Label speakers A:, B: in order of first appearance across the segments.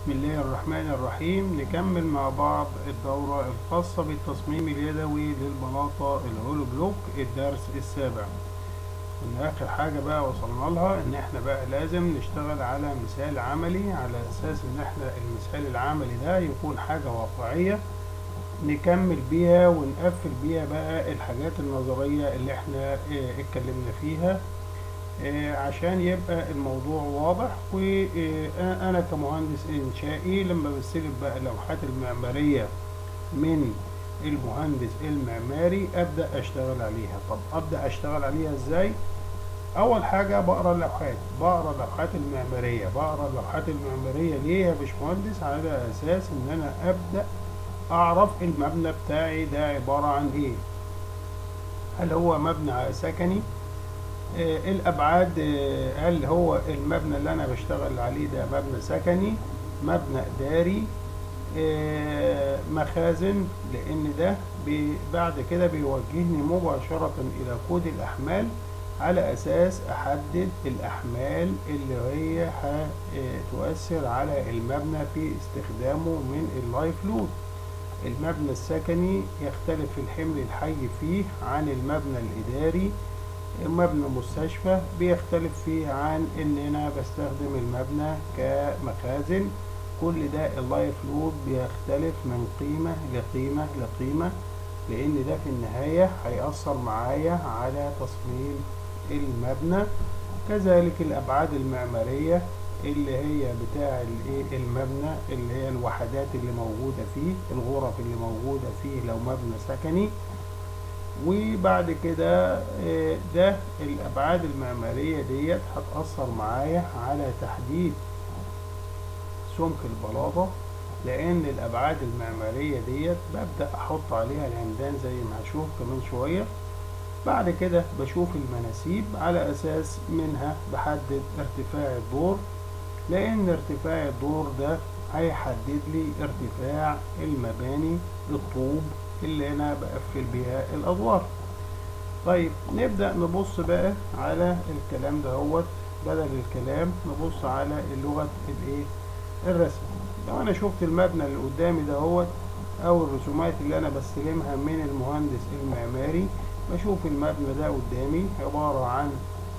A: بسم الله الرحمن الرحيم نكمل مع بعض الدورة الخاصة بالتصميم اليدوي للبلاطة الهولو بلوك الدرس السابع من آخر حاجة بقى وصلنا لها إن إحنا بقى لازم نشتغل على مثال عملي على أساس إن إحنا المثال العملي ده يكون حاجة واقعية نكمل بيها ونقفل بيها بقى الحاجات النظرية اللي إحنا اه اتكلمنا فيها عشان يبقى الموضوع واضح وانا كمهندس انشائي لما بستلم بقى اللوحات المعمارية من المهندس المعماري ابدا اشتغل عليها طب ابدا اشتغل عليها ازاي اول حاجة بقرا اللوحات بقرا اللوحات المعمارية بقرا اللوحات المعمارية ليه يا باشمهندس على اساس ان انا ابدا اعرف المبنى بتاعي ده عبارة عن ايه هل هو مبنى سكني آه الابعاد آه هل هو المبنى اللي انا بشتغل عليه ده مبنى سكني مبنى اداري آه مخازن لان ده بعد كده بيوجهني مباشرة الى كود الاحمال على اساس احدد الاحمال اللي هي هتؤثر على المبنى في استخدامه من اللايف لود المبنى السكني يختلف الحمل الحي فيه عن المبنى الاداري مبنى مستشفى بيختلف فيه عن ان انا بستخدم المبنى كمخازن كل ده اللايف لود بيختلف من قيمة لقيمة لقيمة لان ده في النهاية هيأثر معايا على تصميم المبنى كذلك الابعاد المعمارية اللي هي بتاع المبنى اللي هي الوحدات اللي موجودة فيه الغرف اللي موجودة فيه لو مبنى سكني وبعد كده ده الابعاد المعمارية ديت هتأثر معايا على تحديد سمك البلاطة لان الابعاد المعمارية ديت ببدأ احط عليها العمدان زي ما هشوف كمان شوية بعد كده بشوف المناسيب على اساس منها بحدد ارتفاع الدور لان ارتفاع الدور ده هيحدد لي ارتفاع المباني الطوب اللي انا بقفل بيها الادوار طيب نبدأ نبص بقى على الكلام دهوت بدل الكلام نبص على لغة الايه الرسم لو انا شفت المبنى اللي قدامي دهوت او الرسومات اللي انا بستلمها من المهندس المعماري بشوف المبنى ده قدامي عبارة عن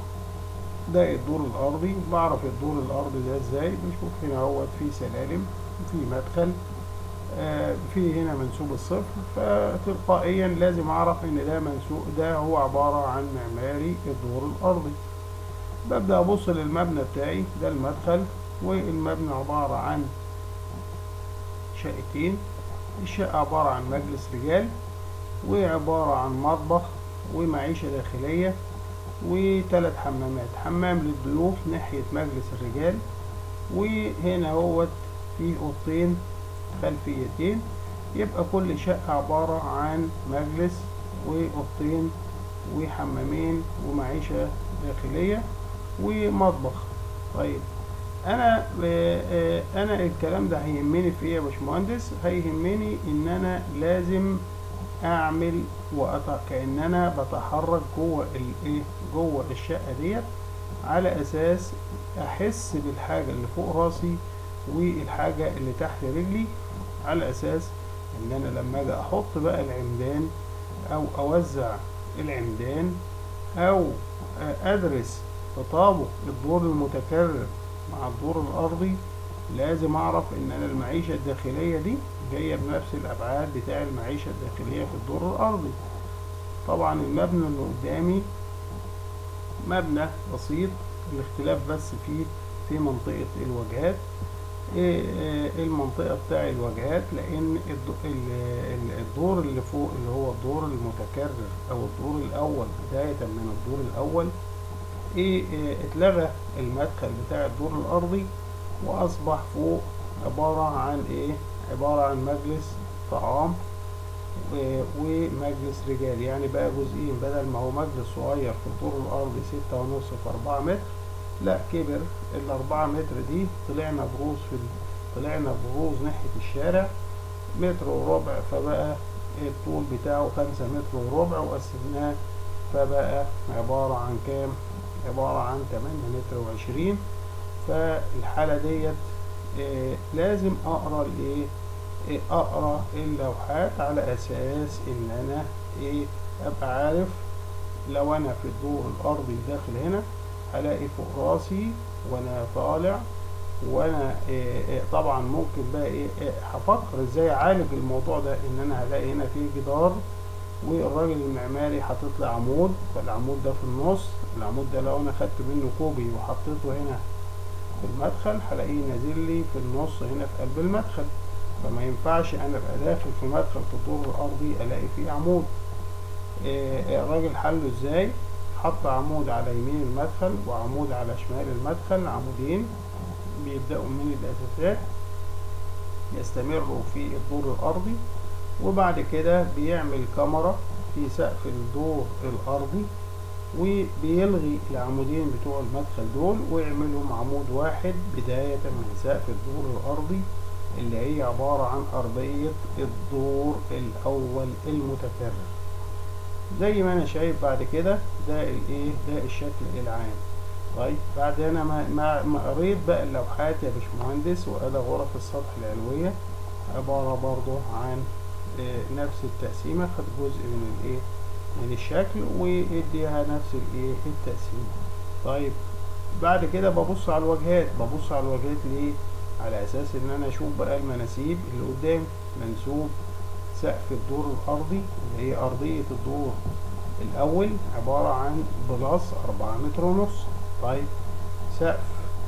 A: ده الدور الارضي بعرف الدور الارضي ده ازاي بشوف هنا اهوت في سلالم في مدخل آه في هنا منسوب الصفر فتلقائيا لازم اعرف ان ده منسوب ده هو عبارة عن معماري الدور الارضي ببدأ ابص للمبنى بتاعي ده المدخل والمبنى عبارة عن شقتين الشقة عبارة عن مجلس رجال وعبارة عن مطبخ ومعيشة داخلية وثلاث حمامات حمام للضيوف ناحية مجلس الرجال وهنا هوت في اوضتين خلفيتين يبقى كل شقة عبارة عن مجلس واوضتين وحمامين ومعيشة داخلية ومطبخ طيب انا انا الكلام ده هيهمني في ايه يا باشمهندس هيهمني ان انا لازم اعمل وأط... كأن انا بتحرك جوه الايه جوه الشقة ديت على اساس احس بالحاجة اللي فوق راسي والحاجة اللي تحت رجلي على اساس ان انا لما اجي احط بقى العمدان او اوزع العمدان او ادرس تطابق الدور المتكرر مع الدور الارضي لازم اعرف ان انا المعيشة الداخلية دي جاية بنفس الابعاد بتاع المعيشة الداخلية في الدور الارضي طبعا المبنى اللي قدامي مبنى بسيط الاختلاف بس فيه في منطقة الواجهات المنطقة بتاع الواجهات لان الدور اللي فوق اللي هو الدور المتكرر او الدور الاول بداية من الدور الاول اتلغى المدخل بتاع الدور الارضي واصبح فوق عبارة عن ايه عبارة عن مجلس طعام ومجلس رجال يعني بقى جزئين بدل ما هو مجلس صغير في الدور الارضي ستة ونص في اربعة متر لا كبر الاربعة متر دي طلعنا بروز في طلعنا بروز ناحية الشارع متر وربع فبقى الطول بتاعه خمسة متر وربع وقسمناه فبقى عبارة عن كام عبارة عن تمانية متر وعشرين فالحالة ديت آه لازم اقرا الايه آه اقرا اللوحات على اساس ان انا ايه ابقى عارف لو انا في الدور الارضي داخل هنا هلاقي فوق راسي وانا طالع وانا إيه إيه طبعا ممكن بقى ايه إيه هفكر ازاي اعالج الموضوع ده ان انا هلاقي هنا في جدار والراجل المعماري حاطط لي عمود فالعمود ده في النص العمود ده لو انا خدت منه كوبي وحطيته هنا في المدخل هلاقيه نازل لي في النص هنا في قلب المدخل فما ينفعش انا ابقى داخل في مدخل في الدور الارضي الاقي فيه عمود إيه الراجل حله ازاي حط عمود على يمين المدخل وعمود على شمال المدخل عمودين بيبدأوا من الأساسات يستمروا في الدور الأرضي وبعد كده بيعمل كاميرا في سقف الدور الأرضي وبيلغي العمودين بتوع المدخل دول ويعملهم عمود واحد بداية من سقف الدور الأرضي اللي هي عبارة عن أرضية الدور الأول المتكرر زي ما أنا شايف بعد كده ده الإيه ده الشكل العام طيب بعد انا ما, ما, ما قريت بقى اللوحات يا باشمهندس وادي غرف السطح العلوية عبارة برضو عن آه نفس التقسيمة خد جزء من الايه من الشكل واديها نفس الايه التقسيمة طيب بعد كده ببص على الواجهات ببص على الواجهات ليه على اساس ان انا اشوف بقى المناسيب اللي قدام منسوب سقف الدور الارضي اللي هي ارضية الدور الاول عبارة عن بلاس اربعة متر ونص طيب سقف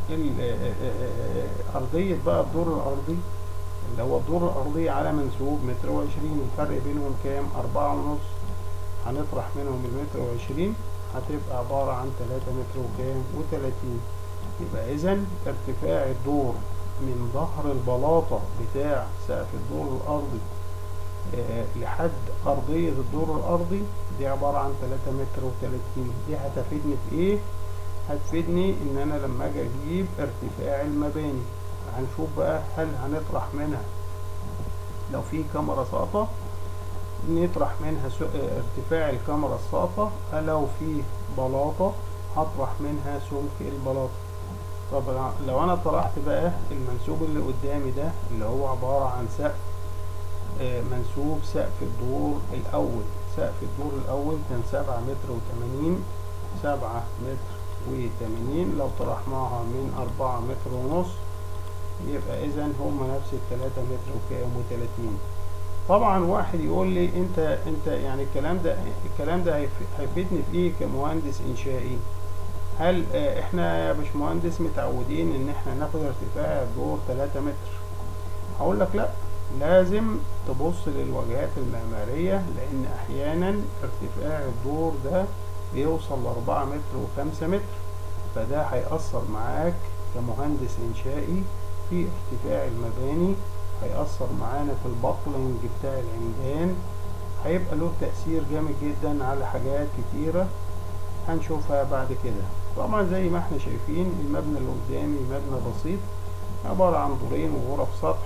A: أرضية بقى الدور الأرضي اللي هو الدور الأرضي على منسوب متر وعشرين الفرق بينهم كام أربعة ونص هنطرح منهم المتر وعشرين هتبقى عبارة عن تلاتة متر وكام وتلاتين يبقى إذا ارتفاع الدور من ظهر البلاطة بتاع سقف الدور الأرضي آه لحد أرضية الدور الأرضي دي عبارة عن تلاتة متر وتلاتين دي هتفيدني في إيه؟ هتفيدني ان انا لما اجي اجيب ارتفاع المباني هنشوف بقى هل هنطرح منها لو في كاميرا ساقطة نطرح منها ارتفاع الكاميرا الساقطة لو في بلاطة هطرح منها سمك البلاطة طب لو انا طرحت بقى المنسوب اللي قدامي ده اللي هو عبارة عن سقف منسوب سقف الدور الاول سقف الدور الاول كان سبعة متر وتمانين سبعة متر وتمانين لو طرحناها من أربعة متر ونص يبقى إذا هما نفس التلاتة متر وكام وتلاتين طبعا واحد يقول لي انت انت يعني الكلام ده الكلام ده هيفيدني في ايه كمهندس انشائي هل اه احنا يا باشمهندس متعودين ان احنا ناخد ارتفاع الدور تلاتة متر هقول لك لا لازم تبص للواجهات المعمارية لان احيانا ارتفاع الدور ده بيوصل لأربعة متر وخمسة متر فده هيأثر معاك كمهندس إنشائي في ارتفاع المباني هيأثر معانا في الباكلينج بتاع العمدان هيبقى له تأثير جامد جدا على حاجات كتيرة هنشوفها بعد كده طبعا زي ما احنا شايفين المبنى اللي قدامي مبنى بسيط عبارة عن دورين وغرف سطح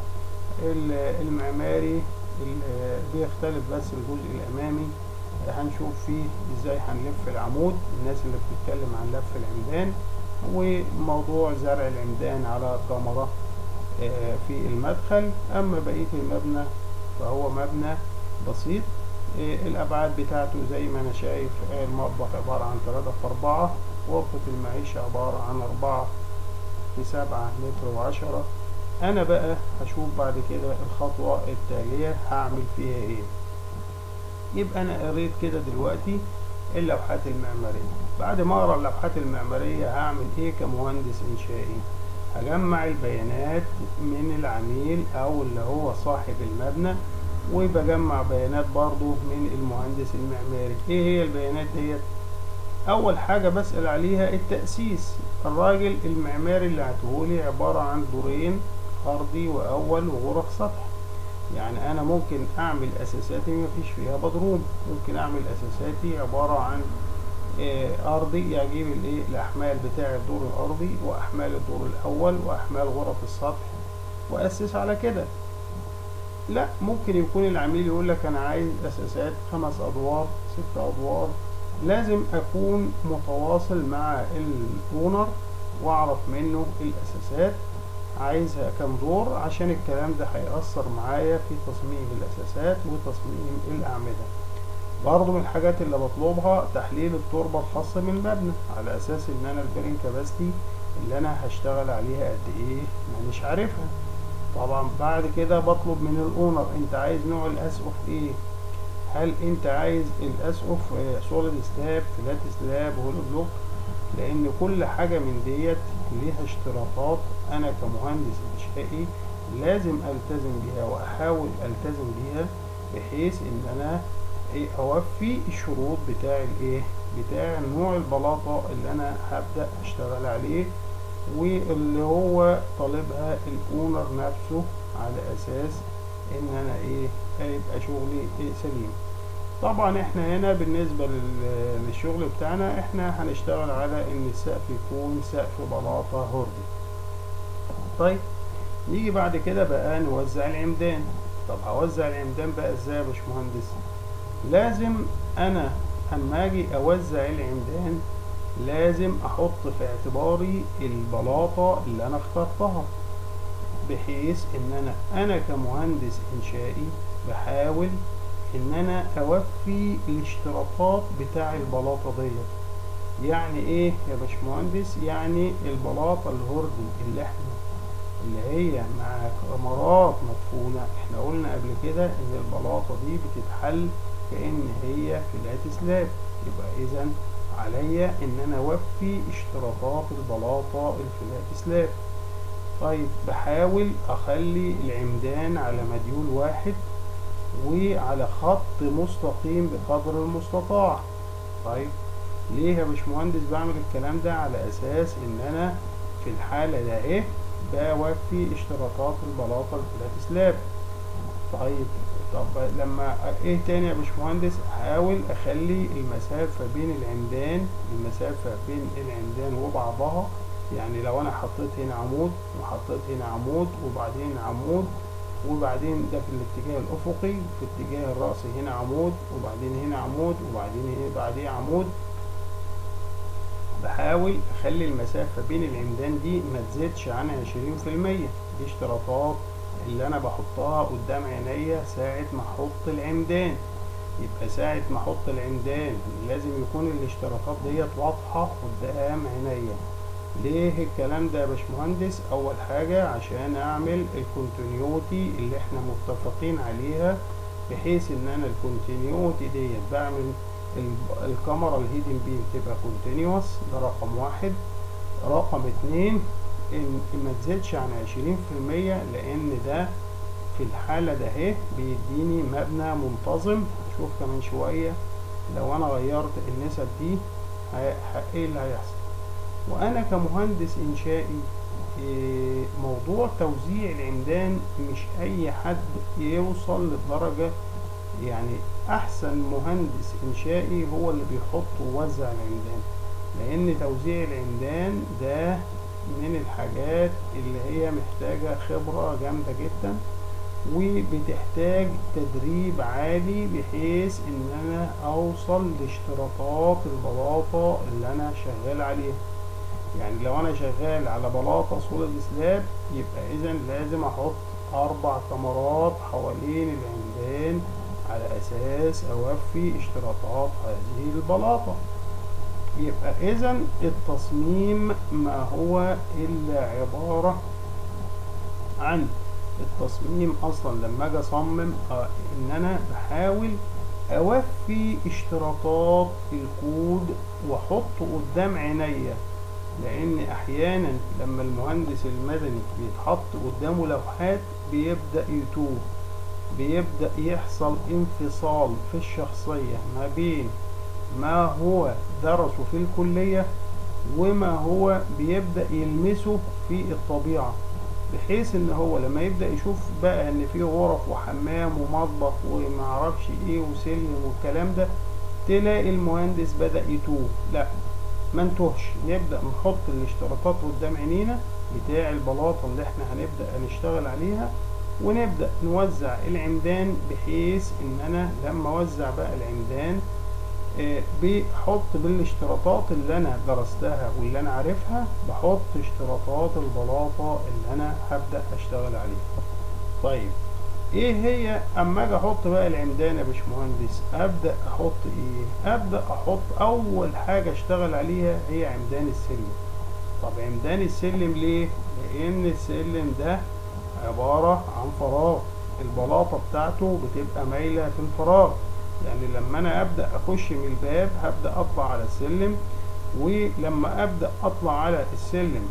A: المعماري بيختلف بس الجزء الأمامي هنشوف فيه ازاي هنلف العمود الناس اللي بتتكلم عن لف العمدان وموضوع زرع العمدان على كاميرا في المدخل اما بقية المبنى فهو مبنى بسيط الابعاد بتاعته زي ما انا شايف المطبخ عبارة عن تلاتة في اربعة غرفة المعيشة عبارة عن اربعة في سبعة متر وعشرة انا بقى هشوف بعد كده الخطوة التالية هعمل فيها ايه يبقى انا قريت كده دلوقتي اللوحات المعمارية بعد ما اقرا اللوحات المعمارية هعمل ايه كمهندس انشائي هجمع البيانات من العميل او اللي هو صاحب المبنى وبجمع بيانات برضو من المهندس المعماري ايه هي البيانات ديت اول حاجة بسأل عليها التأسيس الراجل المعماري اللي هتقولي عبارة عن دورين ارضي واول وغرف سطح يعني انا ممكن اعمل اساساتي مفيش فيها بدروم ممكن اعمل اساساتي عبارة عن آه ارضي اجيب الايه الاحمال بتاع الدور الارضي واحمال الدور الاول واحمال غرف السطح واسس على كده لا ممكن يكون العميل يقول لك انا عايز اساسات خمس ادوار ست ادوار لازم اكون متواصل مع الاونر واعرف منه الاساسات عايزها كام دور عشان الكلام ده هيأثر معايا في تصميم الأساسات وتصميم الأعمدة برضو من الحاجات اللي بطلبها تحليل التربة الخاصة بالمبنى على أساس إن أنا البيرنج كاباستي اللي أنا هشتغل عليها قد إيه مانيش عارفها طبعا بعد كده بطلب من الأونر أنت عايز نوع الأسقف إيه هل أنت عايز الأسقف سوليد سلاب فلات سلاب هولو بلوك لأن كل حاجة من ديت ليها اشتراطات أنا كمهندس إنشائي لازم ألتزم بيها وأحاول ألتزم بيها بحيث إن أنا إيه أوفي الشروط بتاع الإيه بتاع نوع البلاطة اللي أنا هبدأ أشتغل عليه واللي هو طالبها الأونر نفسه على أساس إن أنا إيه يبقى شغلي إيه سليم طبعا احنا هنا بالنسبة للشغل بتاعنا احنا هنشتغل على ان السقف يكون سقف بلاطة هوردي طيب نيجي بعد كده بقى نوزع العمدان طب هوزع العمدان بقى ازاي يا باشمهندس لازم انا اما اجي اوزع العمدان لازم احط في اعتباري البلاطة اللي انا اخترتها بحيث ان انا انا كمهندس انشائي بحاول ان انا اوفي الاشتراطات بتاع البلاطه ديت يعني ايه يا باشمهندس يعني البلاطه الهوردي اللي احنا اللي هي مع كمرات مدفونه احنا قلنا قبل كده ان البلاطه دي بتتحل كان هي فلات سلاب يبقى اذا عليا ان انا اوفي اشتراطات البلاطه الفلات سلاب طيب بحاول اخلي العمدان على مديول واحد وعلى خط مستقيم بقدر المستطاع طيب ليه يا باشمهندس بعمل الكلام ده على اساس ان انا في الحالة ده ايه بوفي اشتراطات البلاطة الفلات سلاب طيب طب لما ايه تاني يا باشمهندس احاول اخلي المسافة بين العمدان المسافة بين العمدان وبعضها يعني لو انا حطيت هنا عمود وحطيت هنا عمود وبعدين عمود وبعدين ده في الاتجاه الافقي في اتجاه الرأسي هنا عمود وبعدين هنا عمود وبعدين هنا بعديه عمود بحاول اخلي المسافة بين العمدان دي ما تزيدش عن عشرين في المية دي اشتراطات اللي انا بحطها قدام عينيا ساعة ما احط العمدان يبقى ساعة ما احط العمدان لازم يكون الاشتراطات ديت واضحة قدام عينيا ليه الكلام ده يا باشمهندس اول حاجة عشان اعمل الكونتينيوتي اللي احنا متفقين عليها بحيث ان انا الكونتينيوتي ديت بعمل الكاميرا الهيدن بيم تبقى كونتينيوس ده رقم واحد رقم اتنين ان ما تزيدش عن عشرين في المية لان ده في الحالة ده اهي بيديني مبنى منتظم شوف كمان شوية لو انا غيرت النسب دي ايه اللي هيحصل وانا كمهندس انشائي موضوع توزيع العمدان مش اي حد يوصل للدرجة يعني احسن مهندس انشائي هو اللي بيحط ويوزع العمدان لان توزيع العمدان ده من الحاجات اللي هي محتاجة خبرة جامدة جدا وبتحتاج تدريب عالي بحيث ان انا اوصل لاشتراطات البلاطة اللي انا شغال عليها يعني لو انا شغال على بلاطة سوليد سلاب يبقى اذا لازم احط اربع كمرات حوالين العمدان على اساس اوفي اشتراطات هذه البلاطة يبقى اذا التصميم ما هو الا عبارة عن التصميم اصلا لما اجي اصمم آه ان انا بحاول اوفي اشتراطات الكود واحطه قدام عينيا لان احيانا لما المهندس المدني بيتحط قدامه لوحات بيبدأ يتوه بيبدأ يحصل انفصال في الشخصية ما بين ما هو درسه في الكلية وما هو بيبدأ يلمسه في الطبيعة بحيث ان هو لما يبدأ يشوف بقى ان في غرف وحمام ومطبخ ومعرفش ايه وسلم والكلام ده تلاقي المهندس بدأ يتوه لا ما نتوهش نبدأ نحط الاشتراطات قدام عينينا بتاع البلاطة اللي احنا هنبدأ نشتغل عليها ونبدأ نوزع العمدان بحيث ان انا لما اوزع بقى العمدان آه، بحط بالاشتراطات اللي انا درستها واللي انا عارفها بحط اشتراطات البلاطة اللي انا هبدأ اشتغل عليها طيب ايه هي اما اجي احط بقى العمدان يا باشمهندس ابدا احط ايه ابدا احط اول حاجه اشتغل عليها هي عمدان السلم طب عمدان السلم ليه لان السلم ده عباره عن فراغ البلاطه بتاعته بتبقى مايله في الفراغ يعني لما انا ابدا اخش من الباب هبدا اطلع على السلم ولما ابدا اطلع على السلم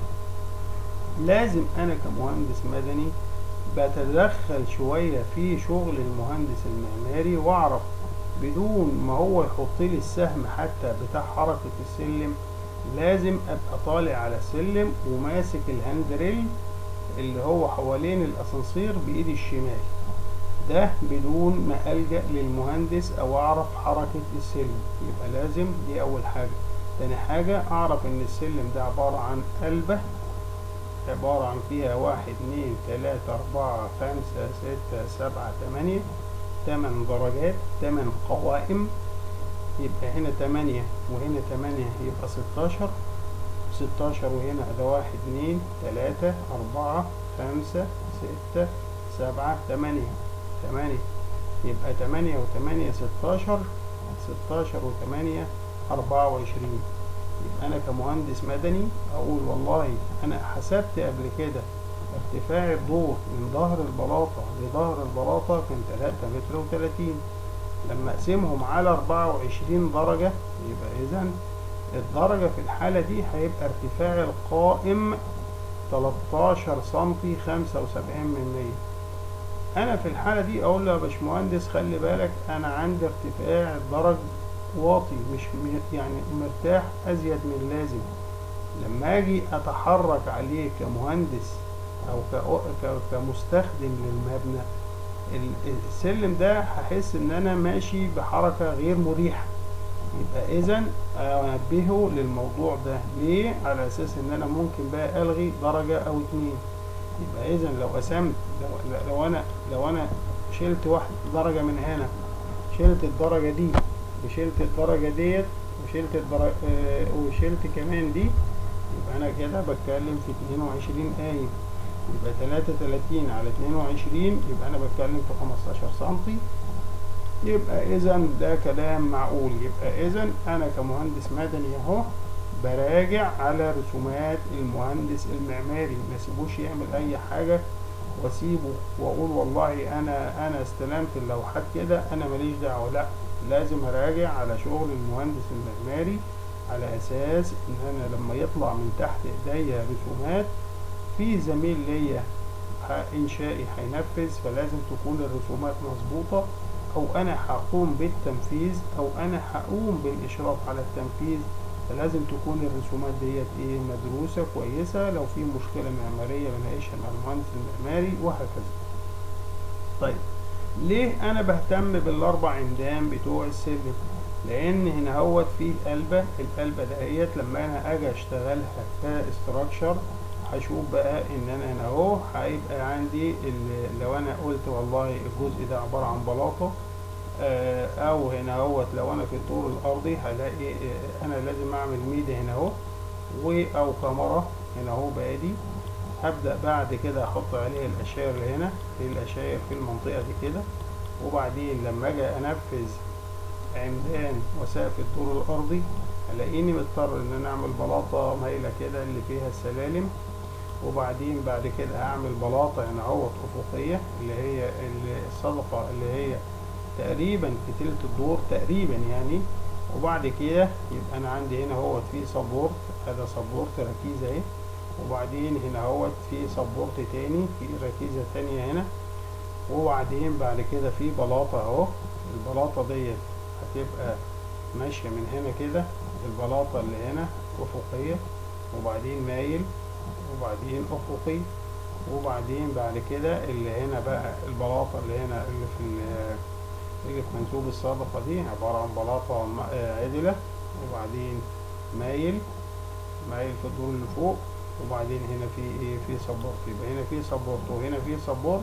A: لازم انا كمهندس مدني بتدخل شوية في شغل المهندس المعماري واعرف بدون ما هو يحط لي السهم حتى بتاع حركة السلم لازم ابقى طالع على السلم وماسك الهاندريل اللي هو حوالين الاسانسير بايدي الشمال ده بدون ما الجا للمهندس او اعرف حركة السلم يبقى لازم دي اول حاجة تاني حاجة اعرف ان السلم ده عبارة عن قلبة عبارة عن فيها واحد اتنين تلاتة أربعة خمسة ستة سبعة تمانية تمن درجات تمن قوائم يبقى هنا تمانية وهنا تمانية يبقى ستاشر ستاشر وهنا ده واحد اتنين تلاتة أربعة خمسة ستة سبعة تمانية تمانية يبقى تمانية وتمانية ستاشر ستاشر وتمانية أربعة وعشرين يبقى أنا كمهندس مدني أقول والله أنا حسبت قبل كده ارتفاع الدور من ظهر البلاطة لظهر البلاطة كان تلاتة متر وتلاتين لما أقسمهم على أربعة وعشرين درجة يبقى إذا الدرجة في الحالة دي هيبقى ارتفاع القائم تلاتاشر سنتي خمسة وسبعين من مية أنا في الحالة دي أقول له يا باشمهندس خلي بالك أنا عندي ارتفاع الدرج واطي مش يعني مرتاح ازيد من اللازم لما اجي اتحرك عليه كمهندس او كمستخدم للمبنى السلم ده هحس ان انا ماشي بحركة غير مريحة يبقى اذا انبهه للموضوع ده ليه على اساس ان انا ممكن بقى الغي درجة او اتنين يبقى اذا لو قسمت لو, لو انا لو انا شلت واحد درجة من هنا شلت الدرجة دي وشلت الدرجة ديت وشلت الدرجة آه وشلت كمان دي يبقى أنا كده بتكلم في اتنين وعشرين قايم يبقى تلاتة تلاتين على اتنين وعشرين يبقى أنا بتكلم في خمستاشر سنتي يبقى إذا ده كلام معقول يبقى إذا أنا كمهندس مدني أهو براجع على رسومات المهندس المعماري ما سيبوش يعمل أي حاجة واسيبه واقول والله انا انا استلمت اللوحات كده انا ماليش دعوه لا لازم اراجع على شغل المهندس المعماري على اساس ان انا لما يطلع من تحت ايديا رسومات في زميل ليا انشائي هينفذ فلازم تكون الرسومات مظبوطه او انا هقوم بالتنفيذ او انا هقوم بالاشراف على التنفيذ فلازم تكون الرسومات ديت ايه مدروسة كويسة لو في مشكلة معمارية بناقشها مع المهندس المعماري وهكذا طيب ليه انا بهتم بالاربع عمدان بتوع السلم لان هنا هوت في قلبة القلبة دهيت لما انا اجي اشتغلها كاستراكشر هشوف بقى ان انا هنا اهو هيبقى عندي لو انا قلت والله الجزء ده عبارة عن بلاطة او هنا اهوت لو انا في الطور الارضي هلاقي انا لازم اعمل ميدي هنا اهو و او كاميرا هنا اهو بادي هبدا بعد كده احط عليه الاشاير اللي هنا في الاشاير في المنطقه دي كده وبعدين لما اجي انفذ عمدان وسقف الطور الارضي هلاقيني مضطر ان انا اعمل بلاطه مايله كده اللي فيها السلالم وبعدين بعد كده هعمل بلاطه هنا اهوت افقيه اللي هي الصدفه اللي هي تقريبا في تلت الدور تقريبا يعني وبعد كده يبقى انا عندي هنا اهوت في سبورت هذا سبورت ركيزه اهي وبعدين هنا اهوت في سبورت تاني في ركيزه تانية هنا وبعدين بعد كده في بلاطه اهو البلاطه ديت هتبقى ماشيه من هنا كده البلاطه اللي هنا افقيه وبعدين مايل وبعدين افقي وبعدين بعد كده اللي هنا بقى البلاطه اللي هنا اللي في اللي في منسوب الصدفة دي عبارة عن بلاطة عدلة وبعدين مايل مايل في الدور اللي فوق وبعدين هنا في ايه في سبورت يبقى هنا في سبورت وهنا في سبورت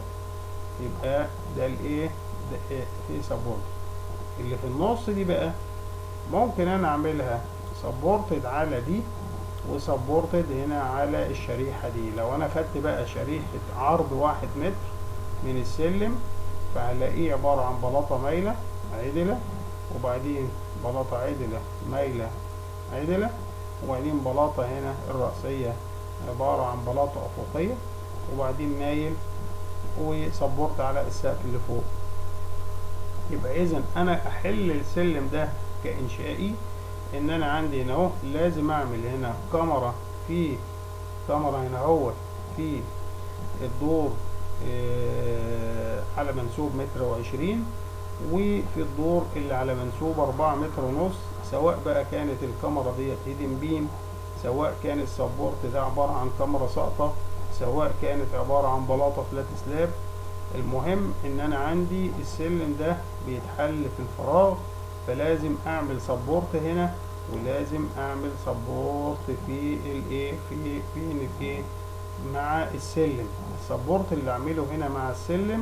A: يبقى ده الايه ده إيه في سبورت اللي في النص دي بقى ممكن انا اعملها سبورتد على دي وسبورتد هنا على الشريحة دي لو انا خدت بقى شريحة عرض واحد متر من السلم فهلاقيه عبارة عن بلاطة مايلة عدلة وبعدين بلاطة عدلة مايلة عدلة وبعدين بلاطة هنا الرأسية عبارة عن بلاطة أفقية وبعدين مايل وسبورت على السقف اللي فوق يبقى إذا أنا أحل السلم ده كإنشائي إن أنا عندي هنا أهو لازم أعمل هنا كاميرا في كاميرا هنا أهو في الدور آه على منسوب متر وعشرين وفي الدور اللي على منسوب أربعة متر ونص سواء بقى كانت الكاميرا ديت هيدن بيم سواء كان السبورت ده عبارة عن كاميرا ساقطة سواء كانت عبارة عن بلاطة فلات سلاب المهم ان انا عندي السلم ده بيتحل في الفراغ فلازم اعمل سبورت هنا ولازم اعمل سبورت في الايه في فين الايه مع السلم السبورت اللي اعمله هنا مع السلم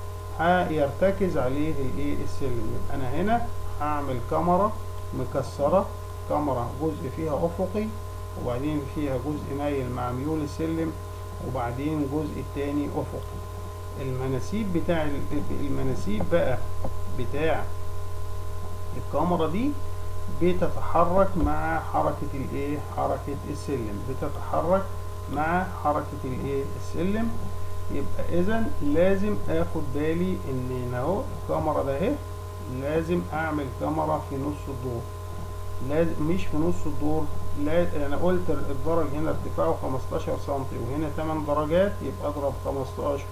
A: هيرتكز عليه الايه السلم يبقى انا هنا هعمل كاميرا مكسرة كاميرا جزء فيها افقي وبعدين فيها جزء مايل مع ميول السلم وبعدين جزء التاني افقي المناسيب بتاع المناسيب بقى بتاع الكاميرا دي بتتحرك مع حركة الايه حركة السلم بتتحرك مع حركة الايه السلم يبقى اذا لازم اخد بالي ان هنا اهو الكاميرا ده اهي لازم اعمل كاميرا في نص الدور لازم مش في نص الدور لا انا قلت الدرج هنا ارتفاعه 15 سم وهنا 8 درجات يبقى اضرب 15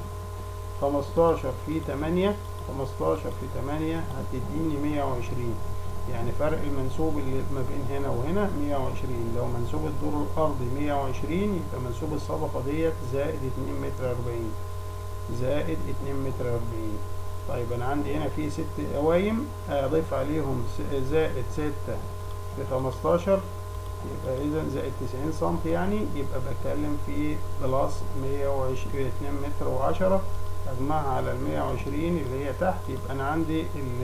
A: 15 في 8 15 في 8 هتديني 120 يعني فرق المنسوب اللي ما بين هنا وهنا 120 لو منسوب الدور الارضي 120 يبقى منسوب الصدفة ديت زائد 2 متر 40 زائد 2 متر 40 طيب انا عندي هنا في ست قوايم اضيف عليهم زائد 6 في 15 يبقى اذا زائد 90 سم يعني يبقى بتكلم في بلس 120 2 متر و10 اجمعها على ال 120 اللي هي تحت يبقى انا عندي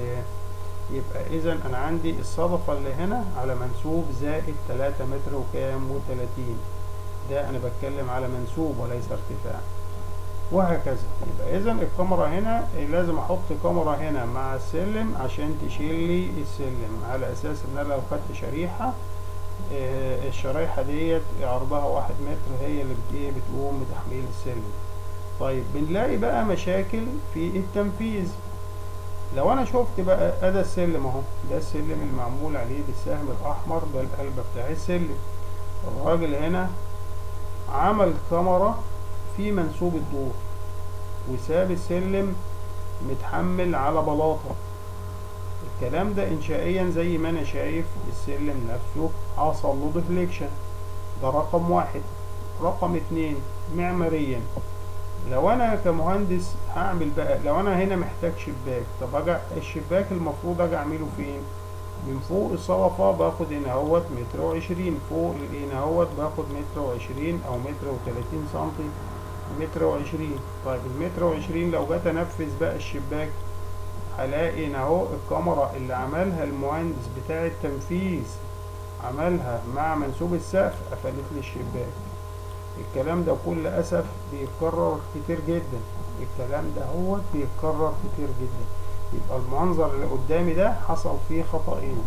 A: يبقى اذا انا عندي الصدفة اللي هنا على منسوب زائد 3 متر وكام و30 ده انا بتكلم على منسوب وليس ارتفاع وهكذا يبقى اذا الكاميرا هنا لازم احط كاميرا هنا مع السلم عشان تشيل لي السلم على اساس ان انا لو خدت شريحة آه الشريحة ديت عرضها واحد متر هي اللي بتقوم بتحميل السلم طيب بنلاقي بقى مشاكل في التنفيذ لو انا شفت بقى ادى السلم اهو ده السلم المعمول عليه بالسهم الاحمر ده القلب بتاع السلم الراجل هنا عمل كاميرا في منسوب الدور وساب السلم متحمل على بلاطة الكلام ده انشائيا زي ما انا شايف السلم نفسه حصل له ديفليكشن ده رقم واحد رقم اتنين معماريا لو انا كمهندس هعمل بقى لو انا هنا محتاج شباك طب اجي الشباك المفروض اجي اعمله فين من فوق الصدفة باخد هنا اهوت متر وعشرين فوق هنا اهوت باخد متر وعشرين او متر وتلاتين سنتي متر وعشرين طيب المتر وعشرين لو جيت انفذ بقى الشباك هلاقي هنا اهو الكاميرا اللي عملها المهندس بتاع التنفيذ عملها مع منسوب السقف قفلت لي الشباك الكلام ده بكل اسف بيتكرر كتير جدا الكلام ده هو بيتكرر كتير جدا يبقى المنظر اللي قدامي ده حصل فيه خطأين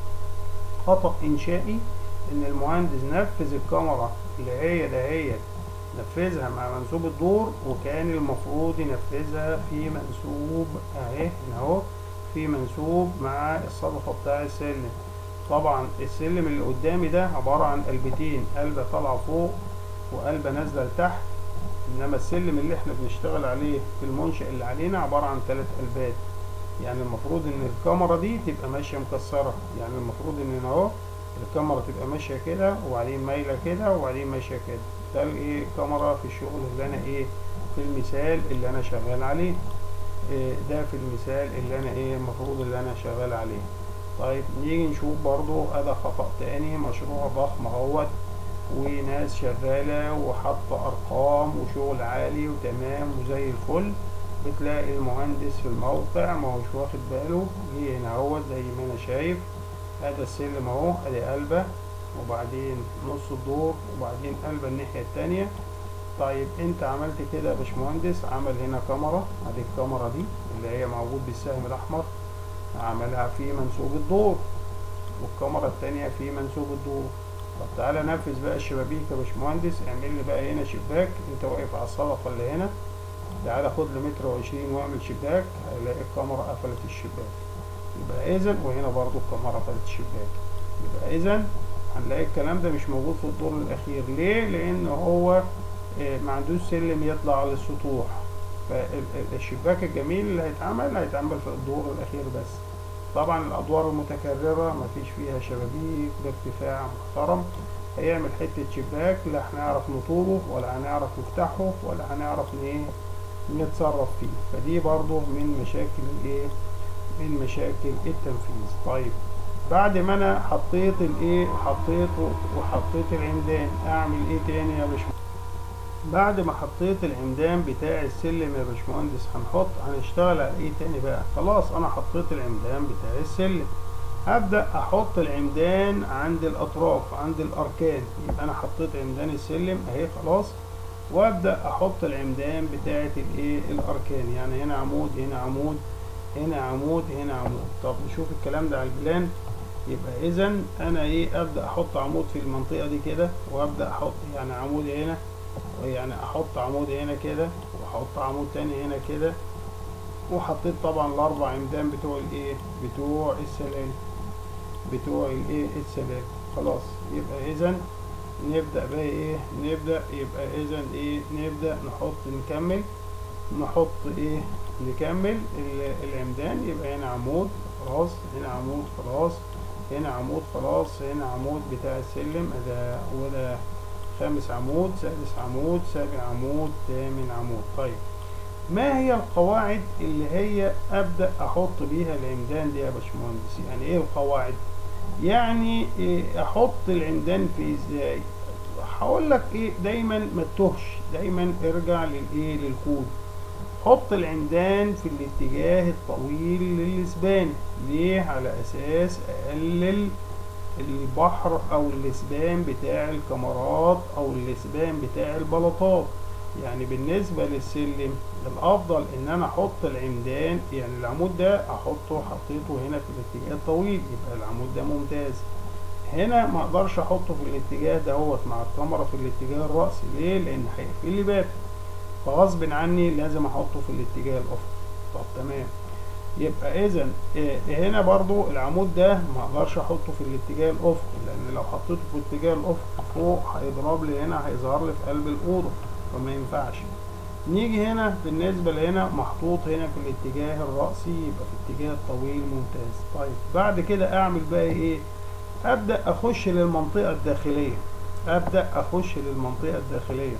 A: خطأ انشائي ان المهندس نفذ الكاميرا اللي هي دهيت نفذها مع منسوب الدور وكان المفروض ينفذها في منسوب اهي هنا اهو في منسوب مع الصدفة بتاع السلم طبعا السلم اللي قدامي ده عبارة عن قلبتين قلبة طالعة فوق وقلبة نازلة لتحت انما السلم اللي احنا بنشتغل عليه في المنشأ اللي علينا عبارة عن ثلاث قلبات يعني المفروض ان الكاميرا دي تبقى ماشية مكسرة يعني المفروض ان هنا اهو الكاميرا تبقى ماشية كده وبعدين مايلة كده وبعدين ماشية كده ده الايه الكاميرا في الشغل اللي انا ايه في المثال اللي انا شغال عليه إيه ده في المثال اللي انا ايه المفروض اللي انا شغال عليه طيب نيجي نشوف برضو ادى خطأ تاني مشروع ضخم اهوت وناس شغالة وحاطة أرقام وشغل عالي وتمام وزي الفل بتلاقي المهندس في الموقع ما هوش واخد باله جه هنا اهوت زي ما أنا شايف ادي السلم اهو ادي قلبة وبعدين نص الدور وبعدين قلبة الناحية التانية طيب انت عملت كده يا باشمهندس عمل هنا كاميرا ادي الكاميرا دي اللي هي موجود بالسهم الاحمر عملها في منسوب الدور والكاميرا التانية في منسوب الدور طب تعالى نفذ بقى الشبابيك يا باشمهندس اعمل لي بقى هنا شباك انت واقف على الصدفة اللي هنا تعالى خد لي متر وعشرين واعمل شباك هلاقي الكاميرا قفلت الشباك يبقى اذا وهنا برضو الكاميرا قفلت الشباك يبقى اذا هنلاقي الكلام ده مش موجود في الدور الاخير ليه لان هو اه ما عندوش سلم يطلع على السطوح فالشباك الجميل اللي هيتعمل هيتعمل في الدور الاخير بس طبعا الادوار المتكررة مفيش فيها شبابيك بارتفاع محترم هيعمل حتة شباك لا هنعرف نطوله ولا هنعرف نفتحه ولا هنعرف ايه نتصرف فيه فدي برضو من مشاكل الايه من مشاكل التنفيذ طيب بعد ما انا حطيت الايه حطيته وحطيت العمدان اعمل ايه تاني يا باشمهندس بعد ما حطيت العمدان بتاع السلم يا باشمهندس هنحط هنشتغل على ايه تاني بقى خلاص انا حطيت العمدان بتاع السلم هبدأ احط العمدان عند الاطراف عند الاركان يبقى انا حطيت عمدان السلم اهي خلاص وابدأ احط العمدان بتاعة الايه الاركان يعني هنا عمود هنا عمود هنا عمود هنا عمود طب نشوف الكلام ده على البلان يبقى اذا انا ايه ابدأ احط عمود في المنطقة دي كده وابدأ احط يعني عمود هنا يعني احط عمود هنا كده واحط عمود تاني هنا كده وحطيت طبعا الاربع عمدان بتوع الايه بتوع السلالم بتوع الايه السلالم خلاص يبقى اذا نبدأ بقى ايه نبدأ يبقى اذا ايه نبدأ نحط نكمل نحط ايه نكمل العمدان يبقى هنا عمود خلاص هنا عمود خلاص هنا عمود خلاص هنا عمود بتاع السلم ده وده خامس عمود سادس عمود سابع عمود ثامن عمود طيب ما هي القواعد اللي هي ابدا احط بيها العمدان دي يا باشمهندس يعني ايه القواعد يعني إيه احط العمدان في ازاي هقول لك ايه دايما ما تتوهش دايما ارجع للايه للكود حط العمدان في الاتجاه الطويل للاسبان ليه على اساس اقلل البحر او الاسبان بتاع الكمرات او الاسبان بتاع البلاطات يعني بالنسبة للسلم الافضل ان انا احط العمدان يعني العمود ده احطه حطيته هنا في الاتجاه الطويل يبقى العمود ده ممتاز هنا ما اقدرش احطه في الاتجاه دهوت مع الكاميرا في الاتجاه الرأسي ليه لان هيقفل لي باب فغصب عني لازم احطه في الاتجاه الافقي طب تمام يبقى اذا هنا برضو العمود ده ما اقدرش احطه في الاتجاه الافقي لان لو حطيته في الاتجاه الافقي فوق هيضرب لي هنا هيظهر لي في قلب الاوضه فما ينفعش نيجي هنا بالنسبه لهنا محطوط هنا في الاتجاه الرأسي يبقى في الاتجاه الطويل ممتاز طيب بعد كده اعمل بقى ايه ابدا اخش للمنطقه الداخليه ابدا اخش للمنطقه الداخليه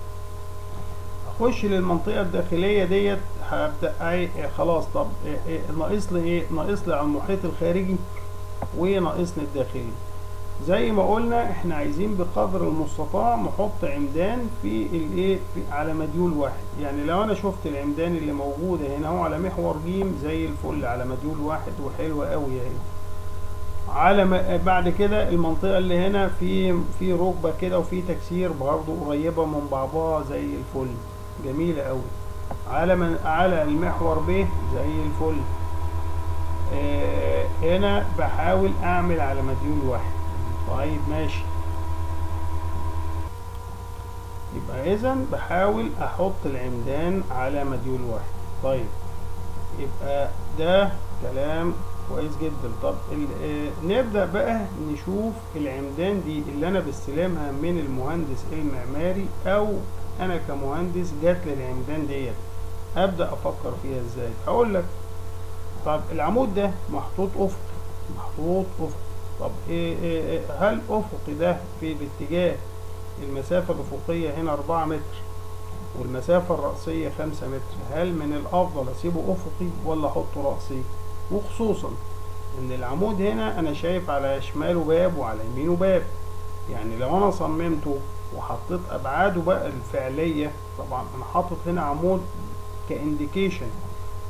A: اخش للمنطقه الداخليه ديت هبدا اي خلاص طب إيه إيه ناقص لي ايه ناقص لي على المحيط الخارجي وناقصني الداخلي زي ما قلنا احنا عايزين بقدر المستطاع نحط عمدان في الايه على مديول واحد يعني لو انا شفت العمدان اللي موجوده هنا هو على محور جيم زي الفل على مديول واحد وحلوه قوي اهي على ما بعد كده المنطقه اللي هنا في في ركبه كده وفي تكسير برضه قريبه من بعضها زي الفل جميله قوي على من على المحور ب زي الفل آه هنا بحاول اعمل على مديول واحد طيب ماشي يبقى اذا بحاول احط العمدان على مديول واحد طيب يبقى ده كلام كويس جدا طب آه نبدأ بقى نشوف العمدان دي اللي انا بستلمها من المهندس المعماري او انا كمهندس جات لي العمدان ديت ابدا افكر فيها ازاي هقول لك طب العمود ده محطوط افقي محطوط افقي طب إيه إيه هل افقي ده في الاتجاه المسافة الأفقية هنا أربعة متر والمسافة الرأسية خمسة متر هل من الأفضل أسيبه أفقي ولا أحطه رأسي وخصوصا إن العمود هنا أنا شايف على شماله باب وعلى يمينه باب يعني لو أنا صممته وحطيت أبعاده بقى الفعلية طبعا أنا حاطط هنا عمود كانديكيشن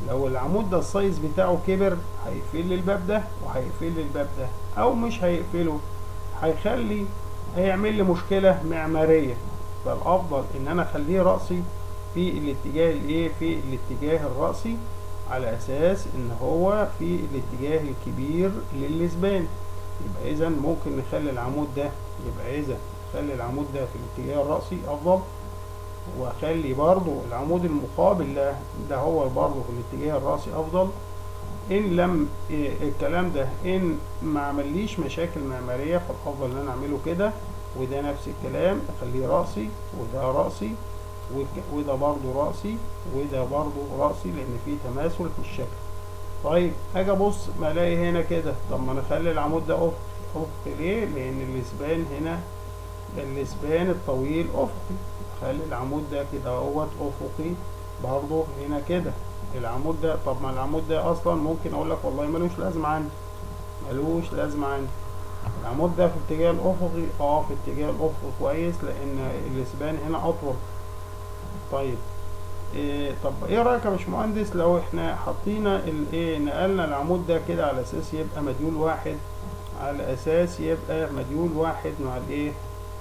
A: لو العمود ده السايز بتاعه كبر هيقفل لي الباب ده وهيقفل لي الباب ده او مش هيقفله هيخلي هيعمل لي مشكلة معمارية فالافضل ان انا اخليه رأسي في الاتجاه الايه في الاتجاه الرأسي على اساس ان هو في الاتجاه الكبير للسبان يبقى اذا ممكن نخلي العمود ده يبقى اذا نخلي العمود ده في الاتجاه الرأسي افضل واخلي برضو العمود المقابل ده ده هو برضو في الاتجاه الرأسي افضل ان لم إيه الكلام ده ان ما عمليش مشاكل معمارية فالافضل ان انا اعمله كده وده نفس الكلام اخليه رأسي وده رأسي وده برضو رأسي وده برضو رأسي لان فيه تماثل في الشكل طيب اجي ابص ما الاقي هنا كده طب ما انا اخلي العمود ده افقي افقي ليه لان الاسبان هنا الاسبان الطويل افقي خلي العمود ده كده اهوت افقي برضه هنا كده العمود ده طب ما العمود ده اصلا ممكن اقول لك والله ملوش لازمه عندي ملوش لازمه عندي العمود ده في اتجاه الافقي اه في اتجاه الافقي كويس لان الاسبان هنا اطول طيب إيه طب ايه رايك يا باشمهندس لو احنا حطينا الايه نقلنا العمود ده كده على اساس يبقى مديول واحد على اساس يبقى مديول واحد مع الايه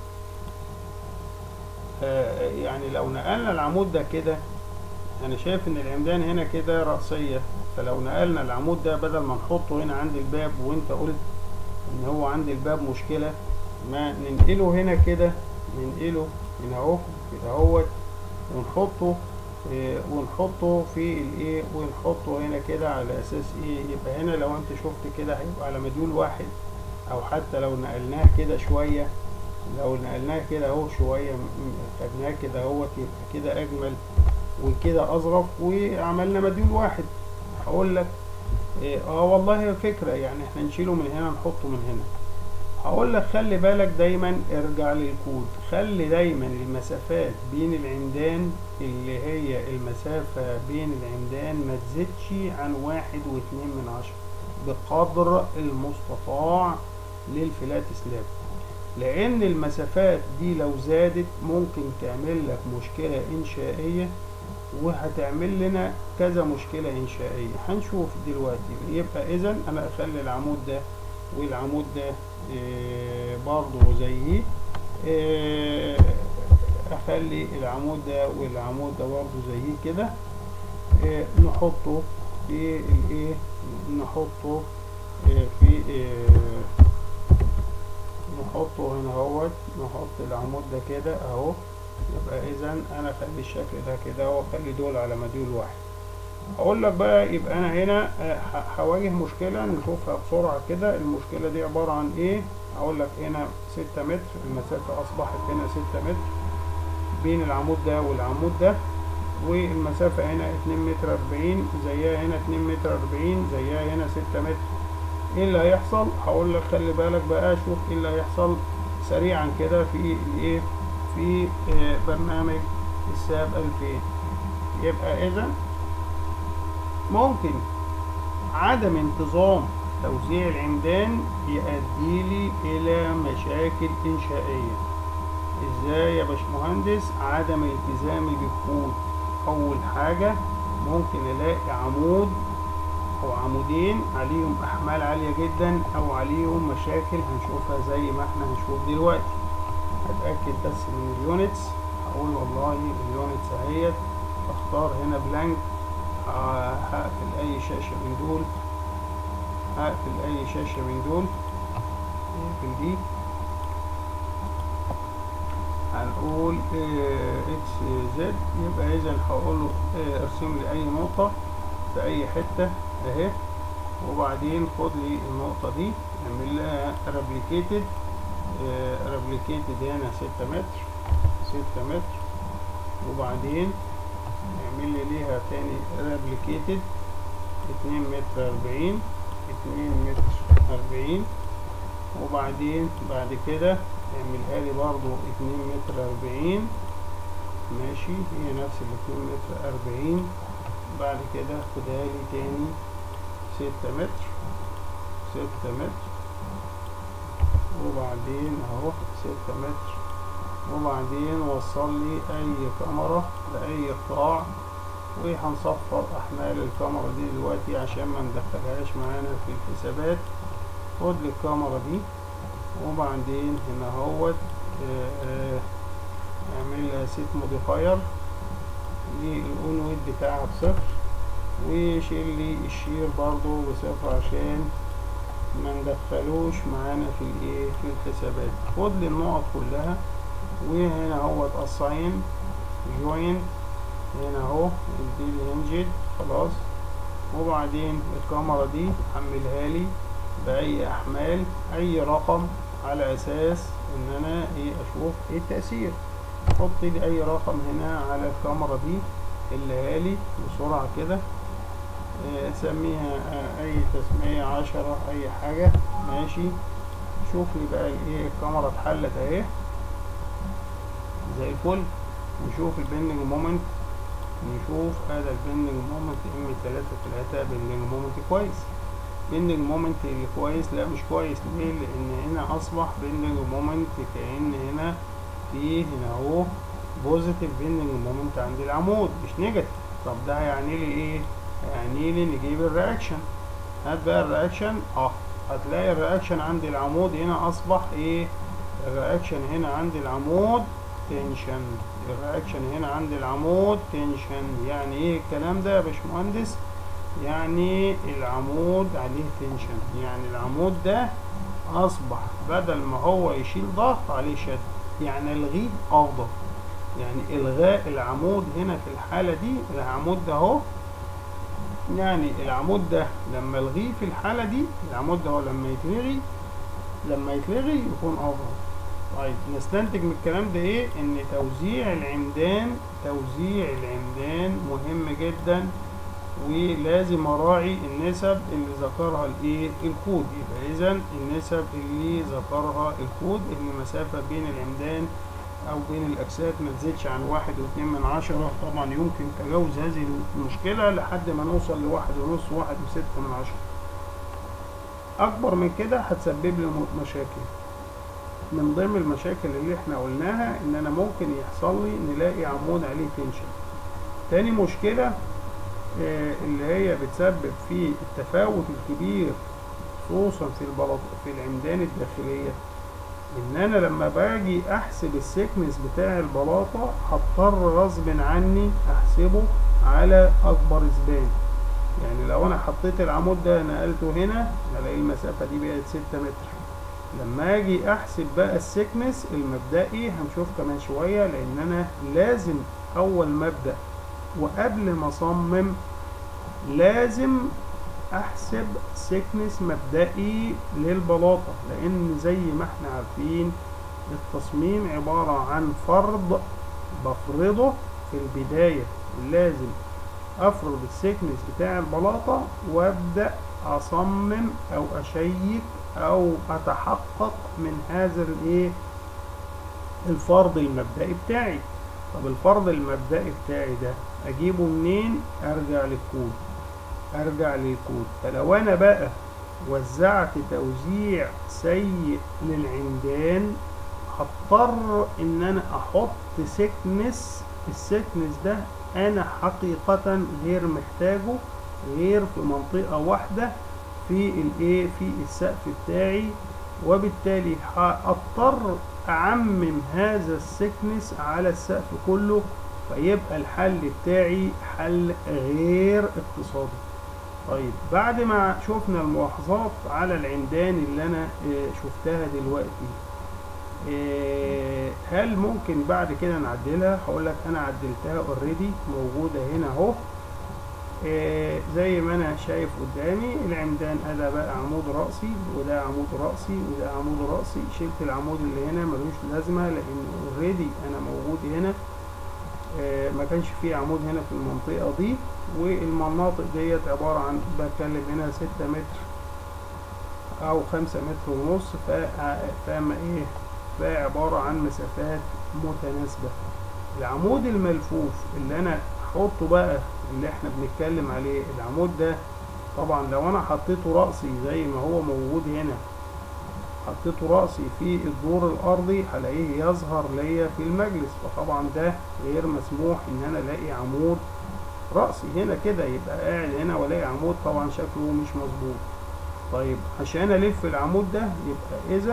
A: آه يعني لو نقلنا العمود ده كده انا شايف ان العمدان هنا كده رأسية فلو نقلنا العمود ده بدل ما نحطه هنا عند الباب وانت قلت ان هو عند الباب مشكلة ما ننقله هنا كده ننقله هنا اهو كده اهوت ونحطه إيه ونحطه في الايه ونحطه هنا كده على اساس ايه يبقى هنا لو انت شفت كده هيبقى على مديول واحد او حتى لو نقلناه كده شوية لو نقلناه كده اهو شوية خدناه كده اهوت يبقى كده اجمل وكده اظرف وعملنا مديول واحد هقول لك إيه اه والله فكرة يعني احنا نشيله من هنا نحطه من هنا هقول لك خلي بالك دايما ارجع للكود خلي دايما المسافات بين العمدان اللي هي المسافة بين العمدان ما تزيدش عن واحد واتنين من عشرة بقدر المستطاع للفلات سلاب لان المسافات دي لو زادت ممكن تعمل لك مشكلة انشائية وهتعمل لنا كذا مشكلة انشائية هنشوف دلوقتي يبقى اذا انا اخلي العمود ده والعمود ده إيه برضو زيه إيه اخلي العمود ده والعمود ده برضو زيه كده إيه نحطه في الايه نحطه في نحطه هنا اهوت نحط العمود ده كده اهو يبقى اذا انا اخلي الشكل ده كده واخلي دول على مديول واحد اقول لك بقى يبقى انا هنا هواجه مشكلة نشوفها بسرعة كده المشكلة دي عبارة عن ايه اقول لك هنا ستة متر المسافة اصبحت هنا ستة متر بين العمود ده والعمود ده والمسافة هنا اتنين متر اربعين زيها هنا اتنين متر اربعين زيها هنا ستة متر ايه اللي هيحصل هقول لك خلي بالك بقى شوف ايه اللي هيحصل سريعا كده في الايه في اه برنامج الساب 2000 يبقى اذا ممكن عدم انتظام توزيع العمدان يؤدي لي الى مشاكل انشائيه ازاي يا باشمهندس عدم التزامي بالكود اول حاجه ممكن الاقي عمود او عمودين عليهم احمال عالية جدا او عليهم مشاكل هنشوفها زي ما احنا هنشوف دلوقتي هتأكد بس من اليونتس هقول والله اليونتس اهيت اختار هنا بلانك هقفل اي شاشة من دول هقفل اي شاشة من دول اقفل دي هنقول اكس زد يبقى اذا هقول له ارسم لي اي نقطة في اي حتة اهي وبعدين خد لي النقطة دي اعمل لها ريبليكيتد ريبليكيتد هنا ستة متر ستة متر وبعدين اعمل لي ليها تاني ريبليكيتد اتنين متر اربعين اتنين متر اربعين وبعدين بعد كده اعملها لي برضو اتنين متر اربعين ماشي هي نفس الاتنين متر اربعين بعد كده خدها لي تاني ستة متر ستة متر وبعدين اهو ستة متر وبعدين وصل لي اي كاميرا لاي قطاع وهنصفر احمال الكاميرا دي دلوقتي عشان ما ندخلهاش معانا في الحسابات خد لي الكاميرا دي وبعدين هنا اهوت اعمل لها سيت موديفاير للاون ويت بتاعها بصفر وشيل لي الشير برضو بصفر عشان ما ندخلوش معانا في الايه في الحسابات خد لي النقط كلها وهنا اهوت اساين جوين هنا اهو دي الهنجد خلاص وبعدين الكاميرا دي حملها لي باي احمال اي رقم على اساس ان انا ايه اشوف ايه التأثير حط لي اي رقم هنا على الكاميرا دي حلها لي بسرعة كده إيه سميها آه اي تسمية عشرة اي حاجة ماشي شوف لي بقى الايه الكاميرا اتحلت اهي زي الفل نشوف البندنج مومنت نشوف هذا البندنج مومنت ام تلاتة تلاتة بندنج مومنت كويس بندنج مومنت اللي كويس لا مش كويس ليه لان هنا اصبح بندنج مومنت كأن هنا في هنا اهو بوزيتيف بندنج مومنت عند العمود مش نيجاتيف طب ده هيعني لي ايه هيعني لي نجيب الرياكشن هات بقى الرياكشن اه هتلاقي الرياكشن عند العمود هنا اصبح ايه الرياكشن هنا عند العمود تنشن الرياكشن هنا عند العمود تنشن يعني ايه الكلام ده يا باشمهندس يعني العمود عليه تنشن يعني العمود ده اصبح بدل ما هو يشيل ضغط عليه شد يعني الغيه افضل يعني الغاء العمود هنا في الحالة دي العمود ده اهو يعني العمود ده لما الغيه في الحالة دي العمود ده هو لما يتلغي لما يتلغي يكون افضل طيب نستنتج من الكلام ده ايه ان توزيع العمدان توزيع العمدان مهم جدا ولازم اراعي النسب اللي ذكرها الايه الكود يبقى اذا النسب اللي ذكرها الكود ان المسافه بين العمدان او بين الاجساد ما تزيدش عن واحد واتنين من عشرة طبعا يمكن تجاوز هذه المشكله لحد ما نوصل لواحد ونص واحد وستة من عشرة اكبر من كده هتسبب لي مشاكل من ضمن المشاكل اللي احنا قلناها ان انا ممكن يحصل لي نلاقي عمود عليه تنشن تاني مشكلة آه اللي هي بتسبب في التفاوت الكبير خصوصا في البلاط في العمدان الداخلية ان انا لما باجي احسب السكنس بتاع البلاطة هضطر غصب عني احسبه على اكبر سبان يعني لو انا حطيت العمود ده نقلته هنا الاقي المسافة دي بقت ستة متر لما اجي احسب بقى السكنس المبدئي هنشوف كمان شوية لان انا لازم اول ما ابدأ وقبل ما اصمم لازم احسب سكنس مبدئي للبلاطة لان زي ما احنا عارفين التصميم عبارة عن فرض بفرضه في البداية لازم افرض السكنس بتاع البلاطة وابدأ اصمم او اشيك او اتحقق من هذا الايه الفرض المبدئي بتاعي طب الفرض المبدئي بتاعي ده اجيبه منين ارجع للكود ارجع للكود فلو انا بقى وزعت توزيع سيء للعمدان هضطر ان انا احط سكنس السكنس ده انا حقيقة غير محتاجه غير في منطقة واحدة في الايه في السقف بتاعي وبالتالي هضطر اعمم هذا السكنس على السقف كله فيبقى الحل بتاعي حل غير اقتصادي طيب بعد ما شفنا الملاحظات على العمدان اللي انا شفتها دلوقتي هل ممكن بعد كده نعدلها هقول لك انا عدلتها اوريدي موجوده هنا اهو إيه زي ما انا شايف قدامي العمدان ادى بقى عمود رأسي وده عمود رأسي وده عمود رأسي شلت العمود اللي هنا ملوش لازمة لان اوريدي انا موجود هنا إيه ما كانش فيه عمود هنا في المنطقة دي والمناطق ديت عبارة عن بتكلم هنا ستة متر او خمسة متر ونص فما ايه فعبارة عن مسافات متناسبة العمود الملفوف اللي انا احطه بقى اللي احنا بنتكلم عليه العمود ده طبعا لو انا حطيته رأسي زي ما هو موجود هنا حطيته رأسي في الدور الارضي هلاقيه يظهر ليا في المجلس فطبعا ده غير مسموح ان انا الاقي عمود رأسي هنا كده يبقى قاعد هنا والاقي عمود طبعا شكله مش مظبوط طيب عشان الف العمود ده يبقى اذا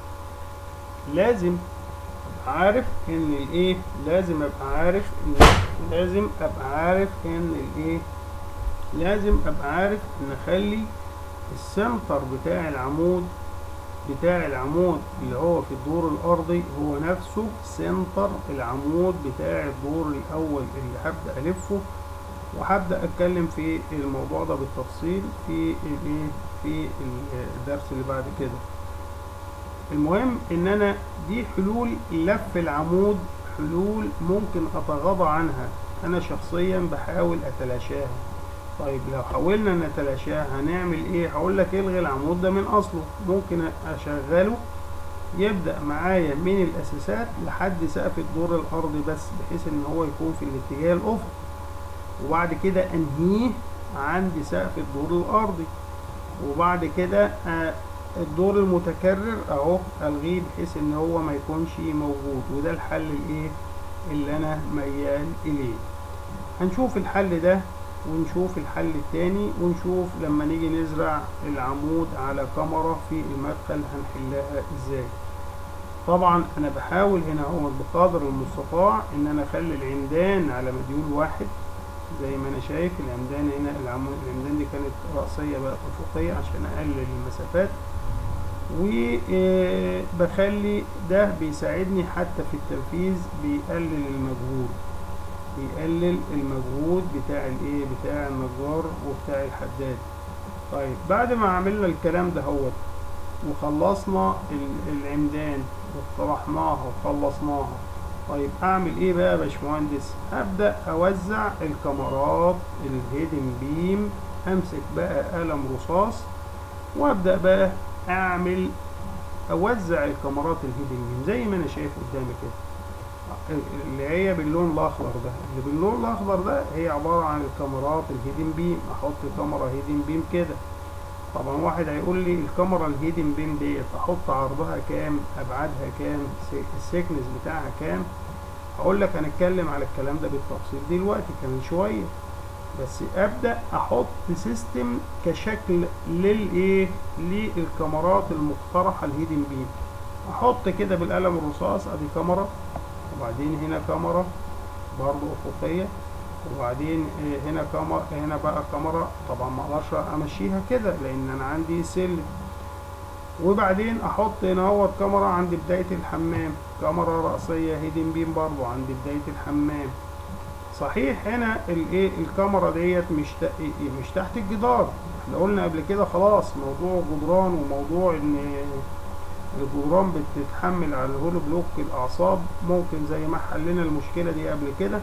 A: لازم ابقى عارف ان الايه لازم ابقى عارف ان لازم ابقى عارف ان الايه لازم ابقى عارف ان اخلي السنتر بتاع العمود بتاع العمود اللي هو في الدور الارضي هو نفسه سنتر العمود بتاع الدور الاول اللي هبدا الفه وهبدا اتكلم في الموضوع ده بالتفصيل في الايه في الدرس اللي بعد كده المهم ان انا دي حلول لف العمود حلول ممكن اتغاضى عنها انا شخصيا بحاول اتلاشاها طيب لو حاولنا نتلاشاها هنعمل ايه هقول لك الغي العمود ده من اصله ممكن اشغله يبدأ معايا من الاساسات لحد سقف الدور الارضي بس بحيث ان هو يكون في الاتجاه الافقي وبعد كده انهيه عند سقف الدور الارضي وبعد كده آه الدور المتكرر اهو الغيه بحيث ان هو ما يكونش موجود وده الحل الايه اللي انا ميال اليه هنشوف الحل ده ونشوف الحل التاني ونشوف لما نيجي نزرع العمود على كاميرا في المدخل هنحلها ازاي طبعا انا بحاول هنا هو بقدر المستطاع ان انا اخلي العمدان على مديول واحد زي ما انا شايف العمدان هنا العمود العمدان دي كانت رأسية بقى افقية عشان اقلل المسافات وبخلي ده بيساعدني حتى في التنفيذ بيقلل المجهود بيقلل المجهود بتاع الايه بتاع النجار وبتاع الحداد طيب بعد ما عملنا الكلام ده هوت وخلصنا العمدان واقترحناها وخلصناها طيب اعمل ايه بقى يا باشمهندس ابدا اوزع الكاميرات الهيدن بيم امسك بقى قلم رصاص وابدا بقى اعمل اوزع الكاميرات الهيدن بيم زي ما انا شايف قدامي كده اللي هي باللون الاخضر ده اللي باللون الاخضر ده هي عباره عن الكاميرات الهيدن بيم احط كاميرا هيدن بيم كده طبعا واحد هيقول لي الكاميرا الهيدن بيم ديت احط عرضها كام ابعادها كام السيكنس بتاعها كام هقول لك هنتكلم على الكلام ده بالتفصيل دلوقتي كمان شويه بس ابدا احط سيستم كشكل للايه للكاميرات المقترحه الهيدن بيم احط كده بالقلم الرصاص ادي كاميرا وبعدين هنا كاميرا برضو افقيه وبعدين هنا كاميرا هنا بقى كاميرا طبعا ما اقدرش امشيها كده لان انا عندي سلم وبعدين احط هنا اهوت كاميرا عند بدايه الحمام كاميرا راسيه هيدن بيم برضو عند بدايه الحمام صحيح هنا الايه الكاميرا ديت مش مش تحت الجدار احنا قلنا قبل كده خلاص موضوع جدران وموضوع ان الجدران بتتحمل على الهولو بلوك الاعصاب ممكن زي ما حلينا المشكله دي قبل كده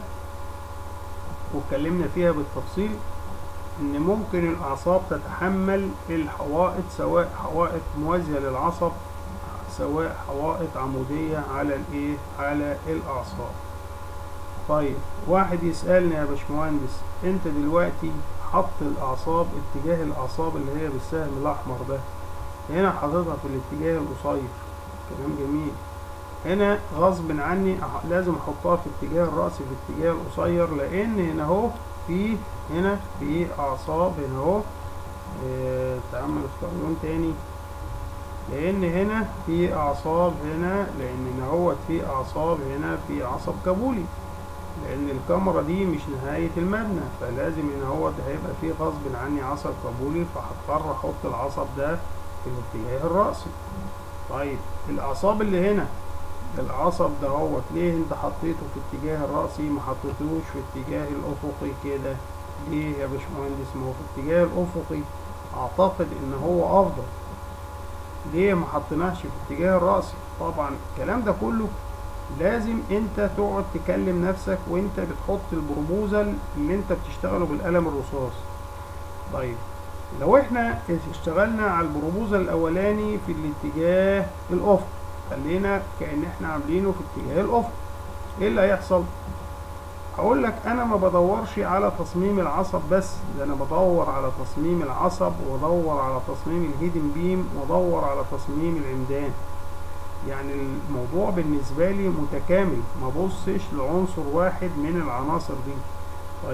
A: واتكلمنا فيها بالتفصيل ان ممكن الاعصاب تتحمل الحوائط سواء حوائط موازيه للعصب سواء حوائط عموديه على الايه على الاعصاب طيب واحد يسالني يا باشمهندس انت دلوقتي حط الاعصاب اتجاه الاعصاب اللي هي بالسهم الاحمر ده هنا حاططها في الاتجاه القصير كلام جميل هنا غصب عني لازم احطها في اتجاه الرأس في الاتجاه القصير لان هنا اهو في هنا في اعصاب هنا اهو اه تعمل اختار لون تاني لان هنا في اعصاب هنا لان هنا هو في اعصاب هنا في عصب كابولي لان الكاميرا دي مش نهاية المبنى فلازم هنا هو ده هيبقى فيه غصب عني عصب كابولي فهضطر احط العصب ده في الاتجاه الرأسي طيب الاعصاب اللي هنا العصب ده هو ليه انت حطيته في اتجاه الرأسي ما حطيتوش في اتجاه الافقي كده ليه يا باشمهندس ما هو في اتجاه الافقي اعتقد ان هو افضل ليه ما حطيناش في اتجاه الرأسي طبعا الكلام ده كله لازم انت تقعد تكلم نفسك وانت بتحط البروبوزل اللي انت بتشتغله بالقلم الرصاص طيب لو احنا اشتغلنا على البروبوزل الاولاني في الاتجاه الافقي خلينا كأن احنا عاملينه في اتجاه الافق ايه اللي هيحصل هقول لك انا ما بدورش على تصميم العصب بس ده انا بدور على تصميم العصب وادور على تصميم الهيدن بيم وادور على تصميم العمدان يعني الموضوع بالنسبة لي متكامل ما بصش لعنصر واحد من العناصر دي طيب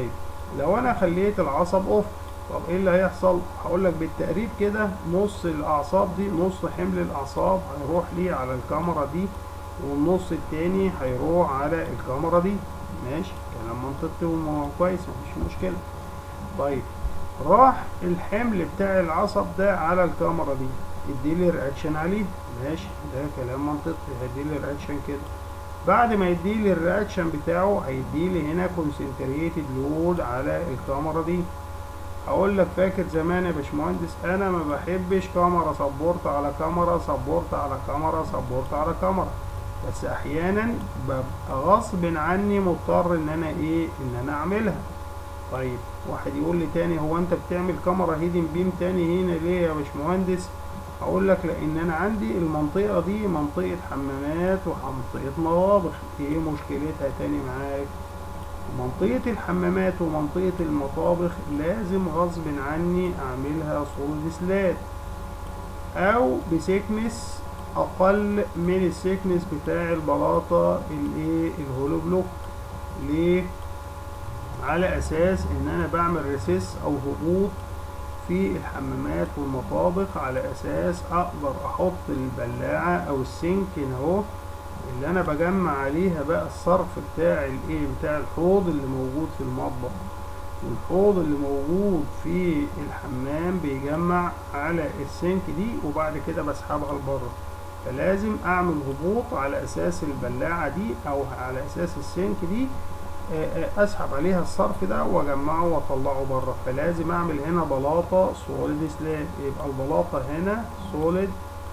A: لو انا خليت العصب اوف طب ايه اللي هيحصل هقول لك بالتقريب كده نص الاعصاب دي نص حمل الاعصاب هيروح لي على الكاميرا دي والنص التاني هيروح على الكاميرا دي ماشي كلام منطقي وكويس مفيش مشكله طيب راح الحمل بتاع العصب ده على الكاميرا دي اديلي رياكشن عليه ماشي ده كلام منطقي هيديلي رياكشن كده بعد ما يديلي الرياكشن بتاعه هيديلي هنا كونسنتريتد لود على الكاميرا دي هقول لك فاكر زمان يا باشمهندس انا ما بحبش كاميرا سبورت على كاميرا سبورت على كاميرا سبورت على كاميرا بس احيانا ببقى غصب عني مضطر ان انا ايه ان انا اعملها طيب واحد يقول لي تاني هو انت بتعمل كاميرا هيدن بيم تاني هنا ليه يا باشمهندس هقول لك لان انا عندي المنطقه دي منطقه حمامات ومنطقه مطابخ ايه مشكلتها تاني معاك منطقة الحمامات ومنطقة المطابخ لازم غصب عني اعملها سوليد سلاب او بسكنس اقل من السكنس بتاع البلاطة الايه الهولو بلوك ليه على اساس ان انا بعمل ريسيس او هبوط في الحمامات والمطابخ على اساس اقدر احط البلاعة او السنك هنا اهو اللي انا بجمع عليها بقى الصرف بتاع الايه بتاع الحوض اللي موجود في المطبخ والحوض اللي موجود في الحمام بيجمع على السنك دي وبعد كده بسحبها لبره فلازم اعمل هبوط على اساس البلاعة دي او على اساس السنك دي اسحب عليها الصرف ده واجمعه واطلعه بره فلازم اعمل هنا بلاطه سوليد سلاب يبقى البلاطه هنا سوليد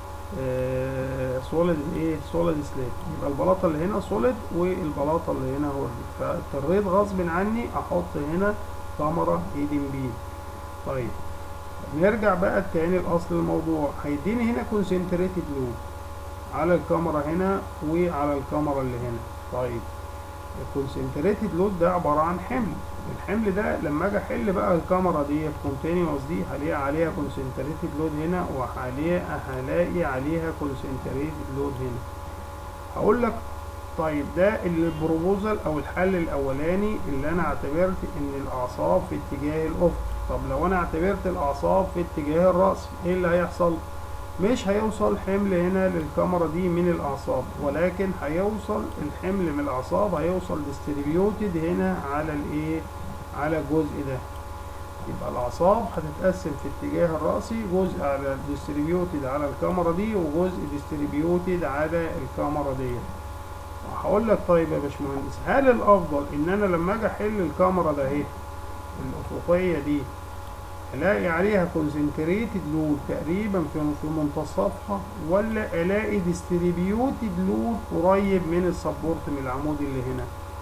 A: سوليد ايه سوليد سلاب يبقى البلاطه اللي هنا سوليد والبلاطه اللي هنا هو فاضطريت غصب عني احط هنا كاميرا ايدن بي طيب نرجع بقى تاني لاصل الموضوع هيديني هنا كونسنتريتد لود على الكاميرا هنا وعلى الكاميرا اللي هنا طيب الكونسنتريتد لود ده عباره عن حمل الحمل ده لما اجي احل بقى الكاميرا دي كونتينوس دي هلاقي عليها كونسنتريتد لود هنا وهلاقي عليها كونسنتريتد لود هنا هقول لك طيب ده البروبوزال او الحل الاولاني اللي انا اعتبرت ان الاعصاب في اتجاه الافق طب لو انا اعتبرت الاعصاب في اتجاه الراس ايه اللي هيحصل مش هيوصل حمل هنا للكاميرا دي من الاعصاب ولكن هيوصل الحمل من الاعصاب هيوصل ديستريبيوتد هنا على الايه على الجزء ده يبقى الاعصاب هتتقسم في اتجاه الرأسي جزء على ديستريبيوتد على الكاميرا دي وجزء ديستريبيوتد على الكاميرا دي هقول لك طيب يا باشمهندس هل الافضل ان انا لما اجي احل الكاميرا ده اهي الافقيه دي الاقي عليها كونسنتريتد لود تقريبا في في منتصفها ولا الاقي ديستريبيوتد لود قريب من السبورت من العمود اللي هنا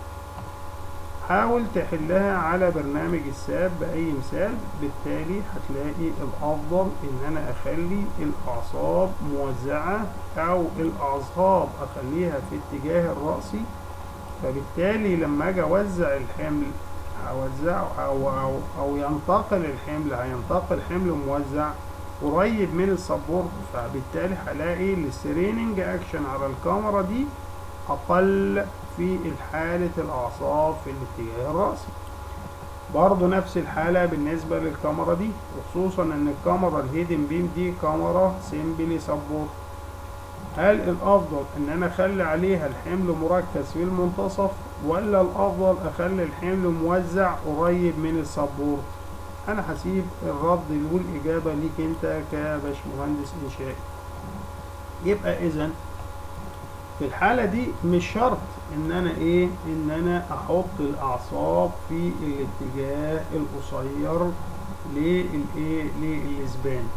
A: حاول تحلها على برنامج الساب باي مثال بالتالي هتلاقي الافضل ان انا اخلي الاعصاب موزعه او الاعصاب اخليها في اتجاه الرأسي فبالتالي لما اجي اوزع الحمل هوزعه أو, أو, أو ينتقل الحمل هينتقل حمل موزع قريب من السبورت فبالتالي هلاقي الستريننج اكشن على الكاميرا دي أقل في حالة الأعصاب في الاتجاه الرأسي برضو نفس الحالة بالنسبة للكاميرا دي وخصوصا ان الكاميرا الهيدن بيم دي كاميرا سيمبلي سبورت هل الافضل ان انا اخلي عليها الحمل مركز في المنتصف ولا الافضل اخلي الحمل موزع قريب من السبورت انا هسيب الرد والاجابه ليك انت كباشمهندس انشائي يبقى اذا في الحاله دي مش شرط ان انا ايه ان انا احط الاعصاب في الاتجاه القصير للايه للاسبان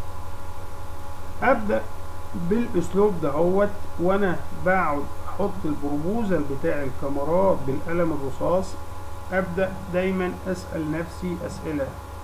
A: ابدا بالاسلوب دهوت وانا بقعد احط البروبوزال بتاع الكاميرات بالقلم الرصاص ابدا دايما اسال نفسي اسئله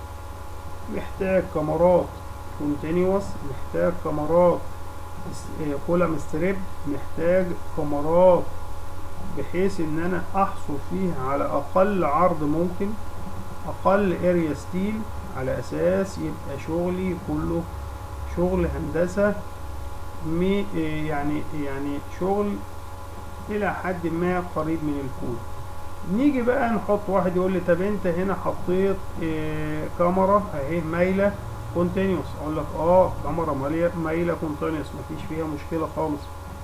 A: محتاج كاميرات كونتينيوس محتاج كاميرات كولم ستريب محتاج كاميرات بحيث ان انا احصل فيها على اقل عرض ممكن اقل اريا ستيل على اساس يبقى شغلي كله شغل هندسه مي يعني يعني شغل الى حد ما قريب من الكود نيجي بقى نحط واحد يقول لي طب انت هنا حطيت اه كاميرا اهي مايله كونتينيوس اقول لك اه كاميرا مايله كونتينيوس مفيش فيها مشكله خالص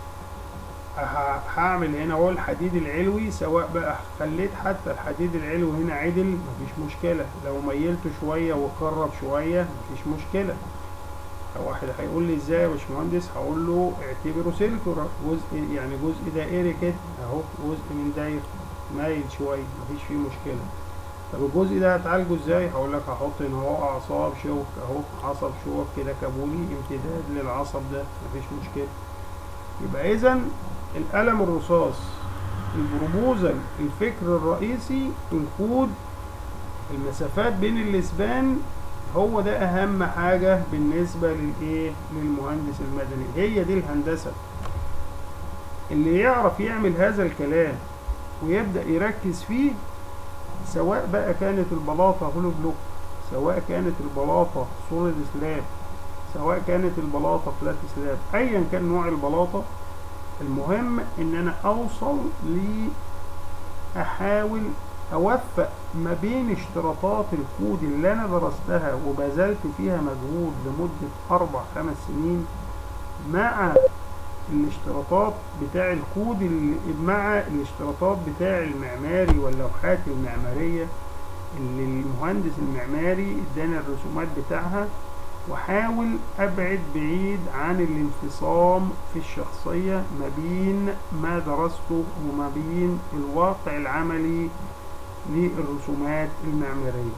A: هعمل هنا اهو الحديد العلوي سواء بقى خليت حتى الحديد العلوي هنا عدل مفيش مشكله لو ميلته شويه وقرب شويه مفيش مشكله لو واحد هيقول لي ازاي يا باشمهندس هقول له اعتبره سيلكر جزء يعني جزء دائري كده اهو جزء من دايره مايل شويه مفيش فيه مشكله طب الجزء ده هتعالجه ازاي هقول لك هحط هنا اهو اعصاب شوك اهو عصب شوك كده كابولي امتداد للعصب ده مفيش مشكله يبقى اذا القلم الرصاص البروبوزل الفكر الرئيسي الكود المسافات بين الاسبان هو ده اهم حاجة بالنسبة للايه للمهندس المدني هي دي الهندسة اللي يعرف يعمل هذا الكلام ويبدأ يركز فيه سواء بقى كانت البلاطة هولو بلوك سواء كانت البلاطة سوليد سلاب سواء كانت البلاطة فلات سلاب ايا كان نوع البلاطة المهم ان انا اوصل ل احاول اوفق ما بين اشتراطات الكود اللي انا درستها وبذلت فيها مجهود لمدة اربع خمس سنين مع الاشتراطات بتاع الكود اللي مع الاشتراطات بتاع المعماري واللوحات المعمارية اللي المهندس المعماري ادانا الرسومات بتاعها وحاول ابعد بعيد عن الانفصام في الشخصية ما بين ما درسته وما بين الواقع العملي للرسومات المعمارية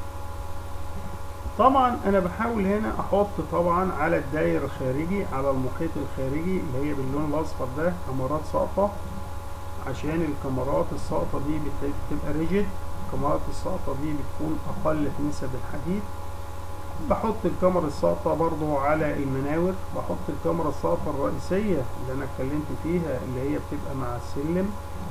A: طبعا انا بحاول هنا احط طبعا على الداير الخارجي على المحيط الخارجي اللي هي باللون الاصفر ده كاميرات ساقطة عشان الكاميرات الساقطة دي بتبقى ريجيد الكاميرات الساقطة دي بتكون اقل في نسب الحديد بحط الكاميرا الساقطة برضو على المناور بحط الكاميرا الساقطة الرئيسية اللي انا اتكلمت فيها اللي هي بتبقى مع السلم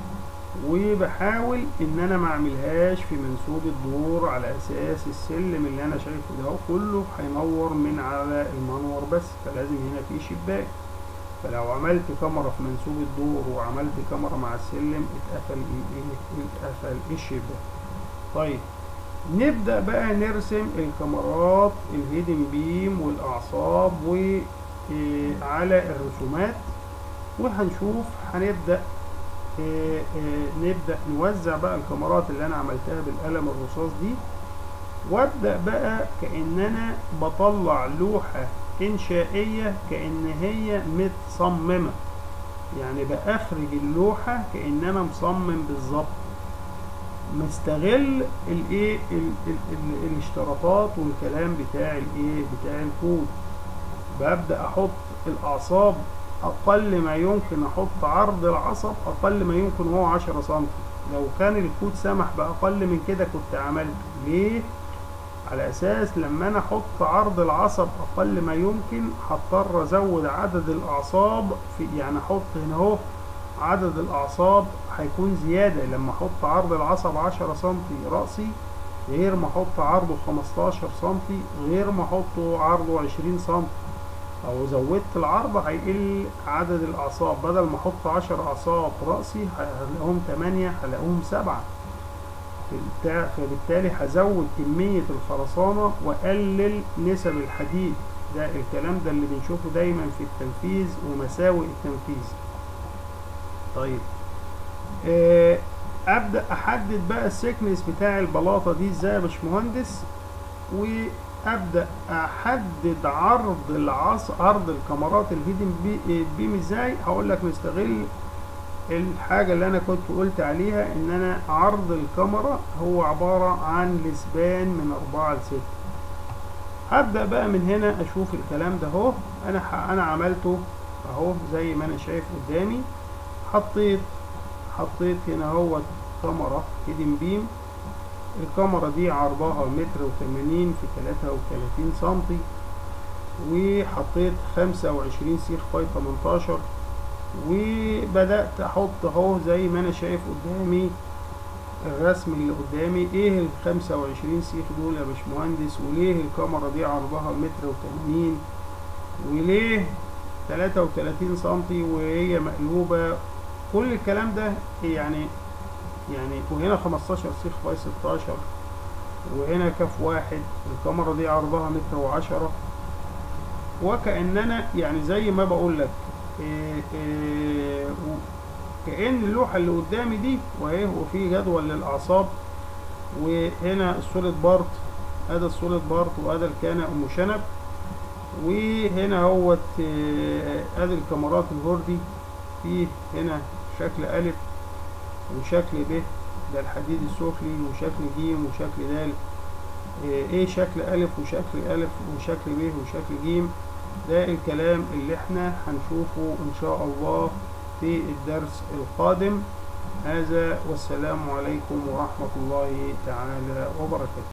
A: وبحاول ان انا ما اعملهاش في منسوب الدور على اساس السلم اللي انا شايفه ده كله هينور من على المنور بس فلازم هنا في شباك فلو عملت كاميرا في منسوب الدور وعملت كاميرا مع السلم اتقفل اتقفل الشباك طيب نبدأ بقى نرسم الكاميرات الهيدن بيم والأعصاب وعلى الرسومات وهنشوف هنبدأ اه اه نبدأ نوزع بقى الكاميرات اللي أنا عملتها بالقلم الرصاص دي وابدأ بقى كأن أنا بطلع لوحة إنشائية كأن هي متصممة يعني بأخرج اللوحة كأن أنا مصمم بالظبط مستغل الايه الاشتراطات والكلام بتاع الايه بتاع الكود ببدا احط الاعصاب اقل ما يمكن احط عرض العصب اقل ما يمكن هو 10 سم لو كان الكود سمح باقل من كده كنت عملت ليه على اساس لما انا احط عرض العصب اقل ما يمكن هضطر ازود عدد الاعصاب في يعني احط هنا اهو عدد الاعصاب هيكون زيادة لما احط عرض العصب 10 سنتي رأسي غير ما احط عرضه 15 سنتي غير ما احطه عرضه 20 سنتي او زودت العرض هيقل عدد الاعصاب بدل ما احط 10 اعصاب رأسي هلاقيهم 8 هلاقيهم 7 فبالتالي هزود كمية الخرسانة واقلل نسب الحديد ده الكلام ده اللي بنشوفه دايما في التنفيذ ومساوئ التنفيذ طيب آه ابدا احدد بقى السكنس بتاع البلاطه دي ازاي يا باشمهندس وابدا احدد عرض العص عرض الكاميرات الهيدن بي بيم ازاي هقول لك نستغل الحاجة اللي أنا كنت قلت عليها إن أنا عرض الكاميرا هو عبارة عن لسبان من أربعة لستة هبدأ بقى من هنا أشوف الكلام ده أهو أنا أنا عملته أهو زي ما أنا شايف قدامي حطيت حطيت هنا هو كاميرا هيدن بيم الكاميرا دي عرضها متر وثمانين في تلاتة وتلاتين سنتي وحطيت خمسة وعشرين سيخ فاي تمنتاشر وبدأت أحط أهو زي ما أنا شايف قدامي الرسم اللي قدامي ايه ال 25 سيخ دول يا باشمهندس وليه الكاميرا دي عرضها متر وثمانين وليه 33 سنتي وهي مقلوبة كل الكلام ده يعني يعني وهنا 15 سيخ باي 16 وهنا كف واحد الكاميرا دي عرضها متر وعشرة وكأننا يعني زي ما بقول لك إيه إيه كأن اللوحة اللي قدامي دي وهي وفي جدول للأعصاب وهنا السوليد بارت هذا السوليد بارت وهذا الكان أم شنب وهنا هوت ادي الكاميرات الهوردي فيه هنا شكل ألف وشكل ب ده الحديد السفلي وشكل ج وشكل د ايه شكل ألف وشكل ألف وشكل ب وشكل ج ده الكلام اللي احنا هنشوفه ان شاء الله في الدرس القادم هذا والسلام عليكم ورحمة الله تعالى وبركاته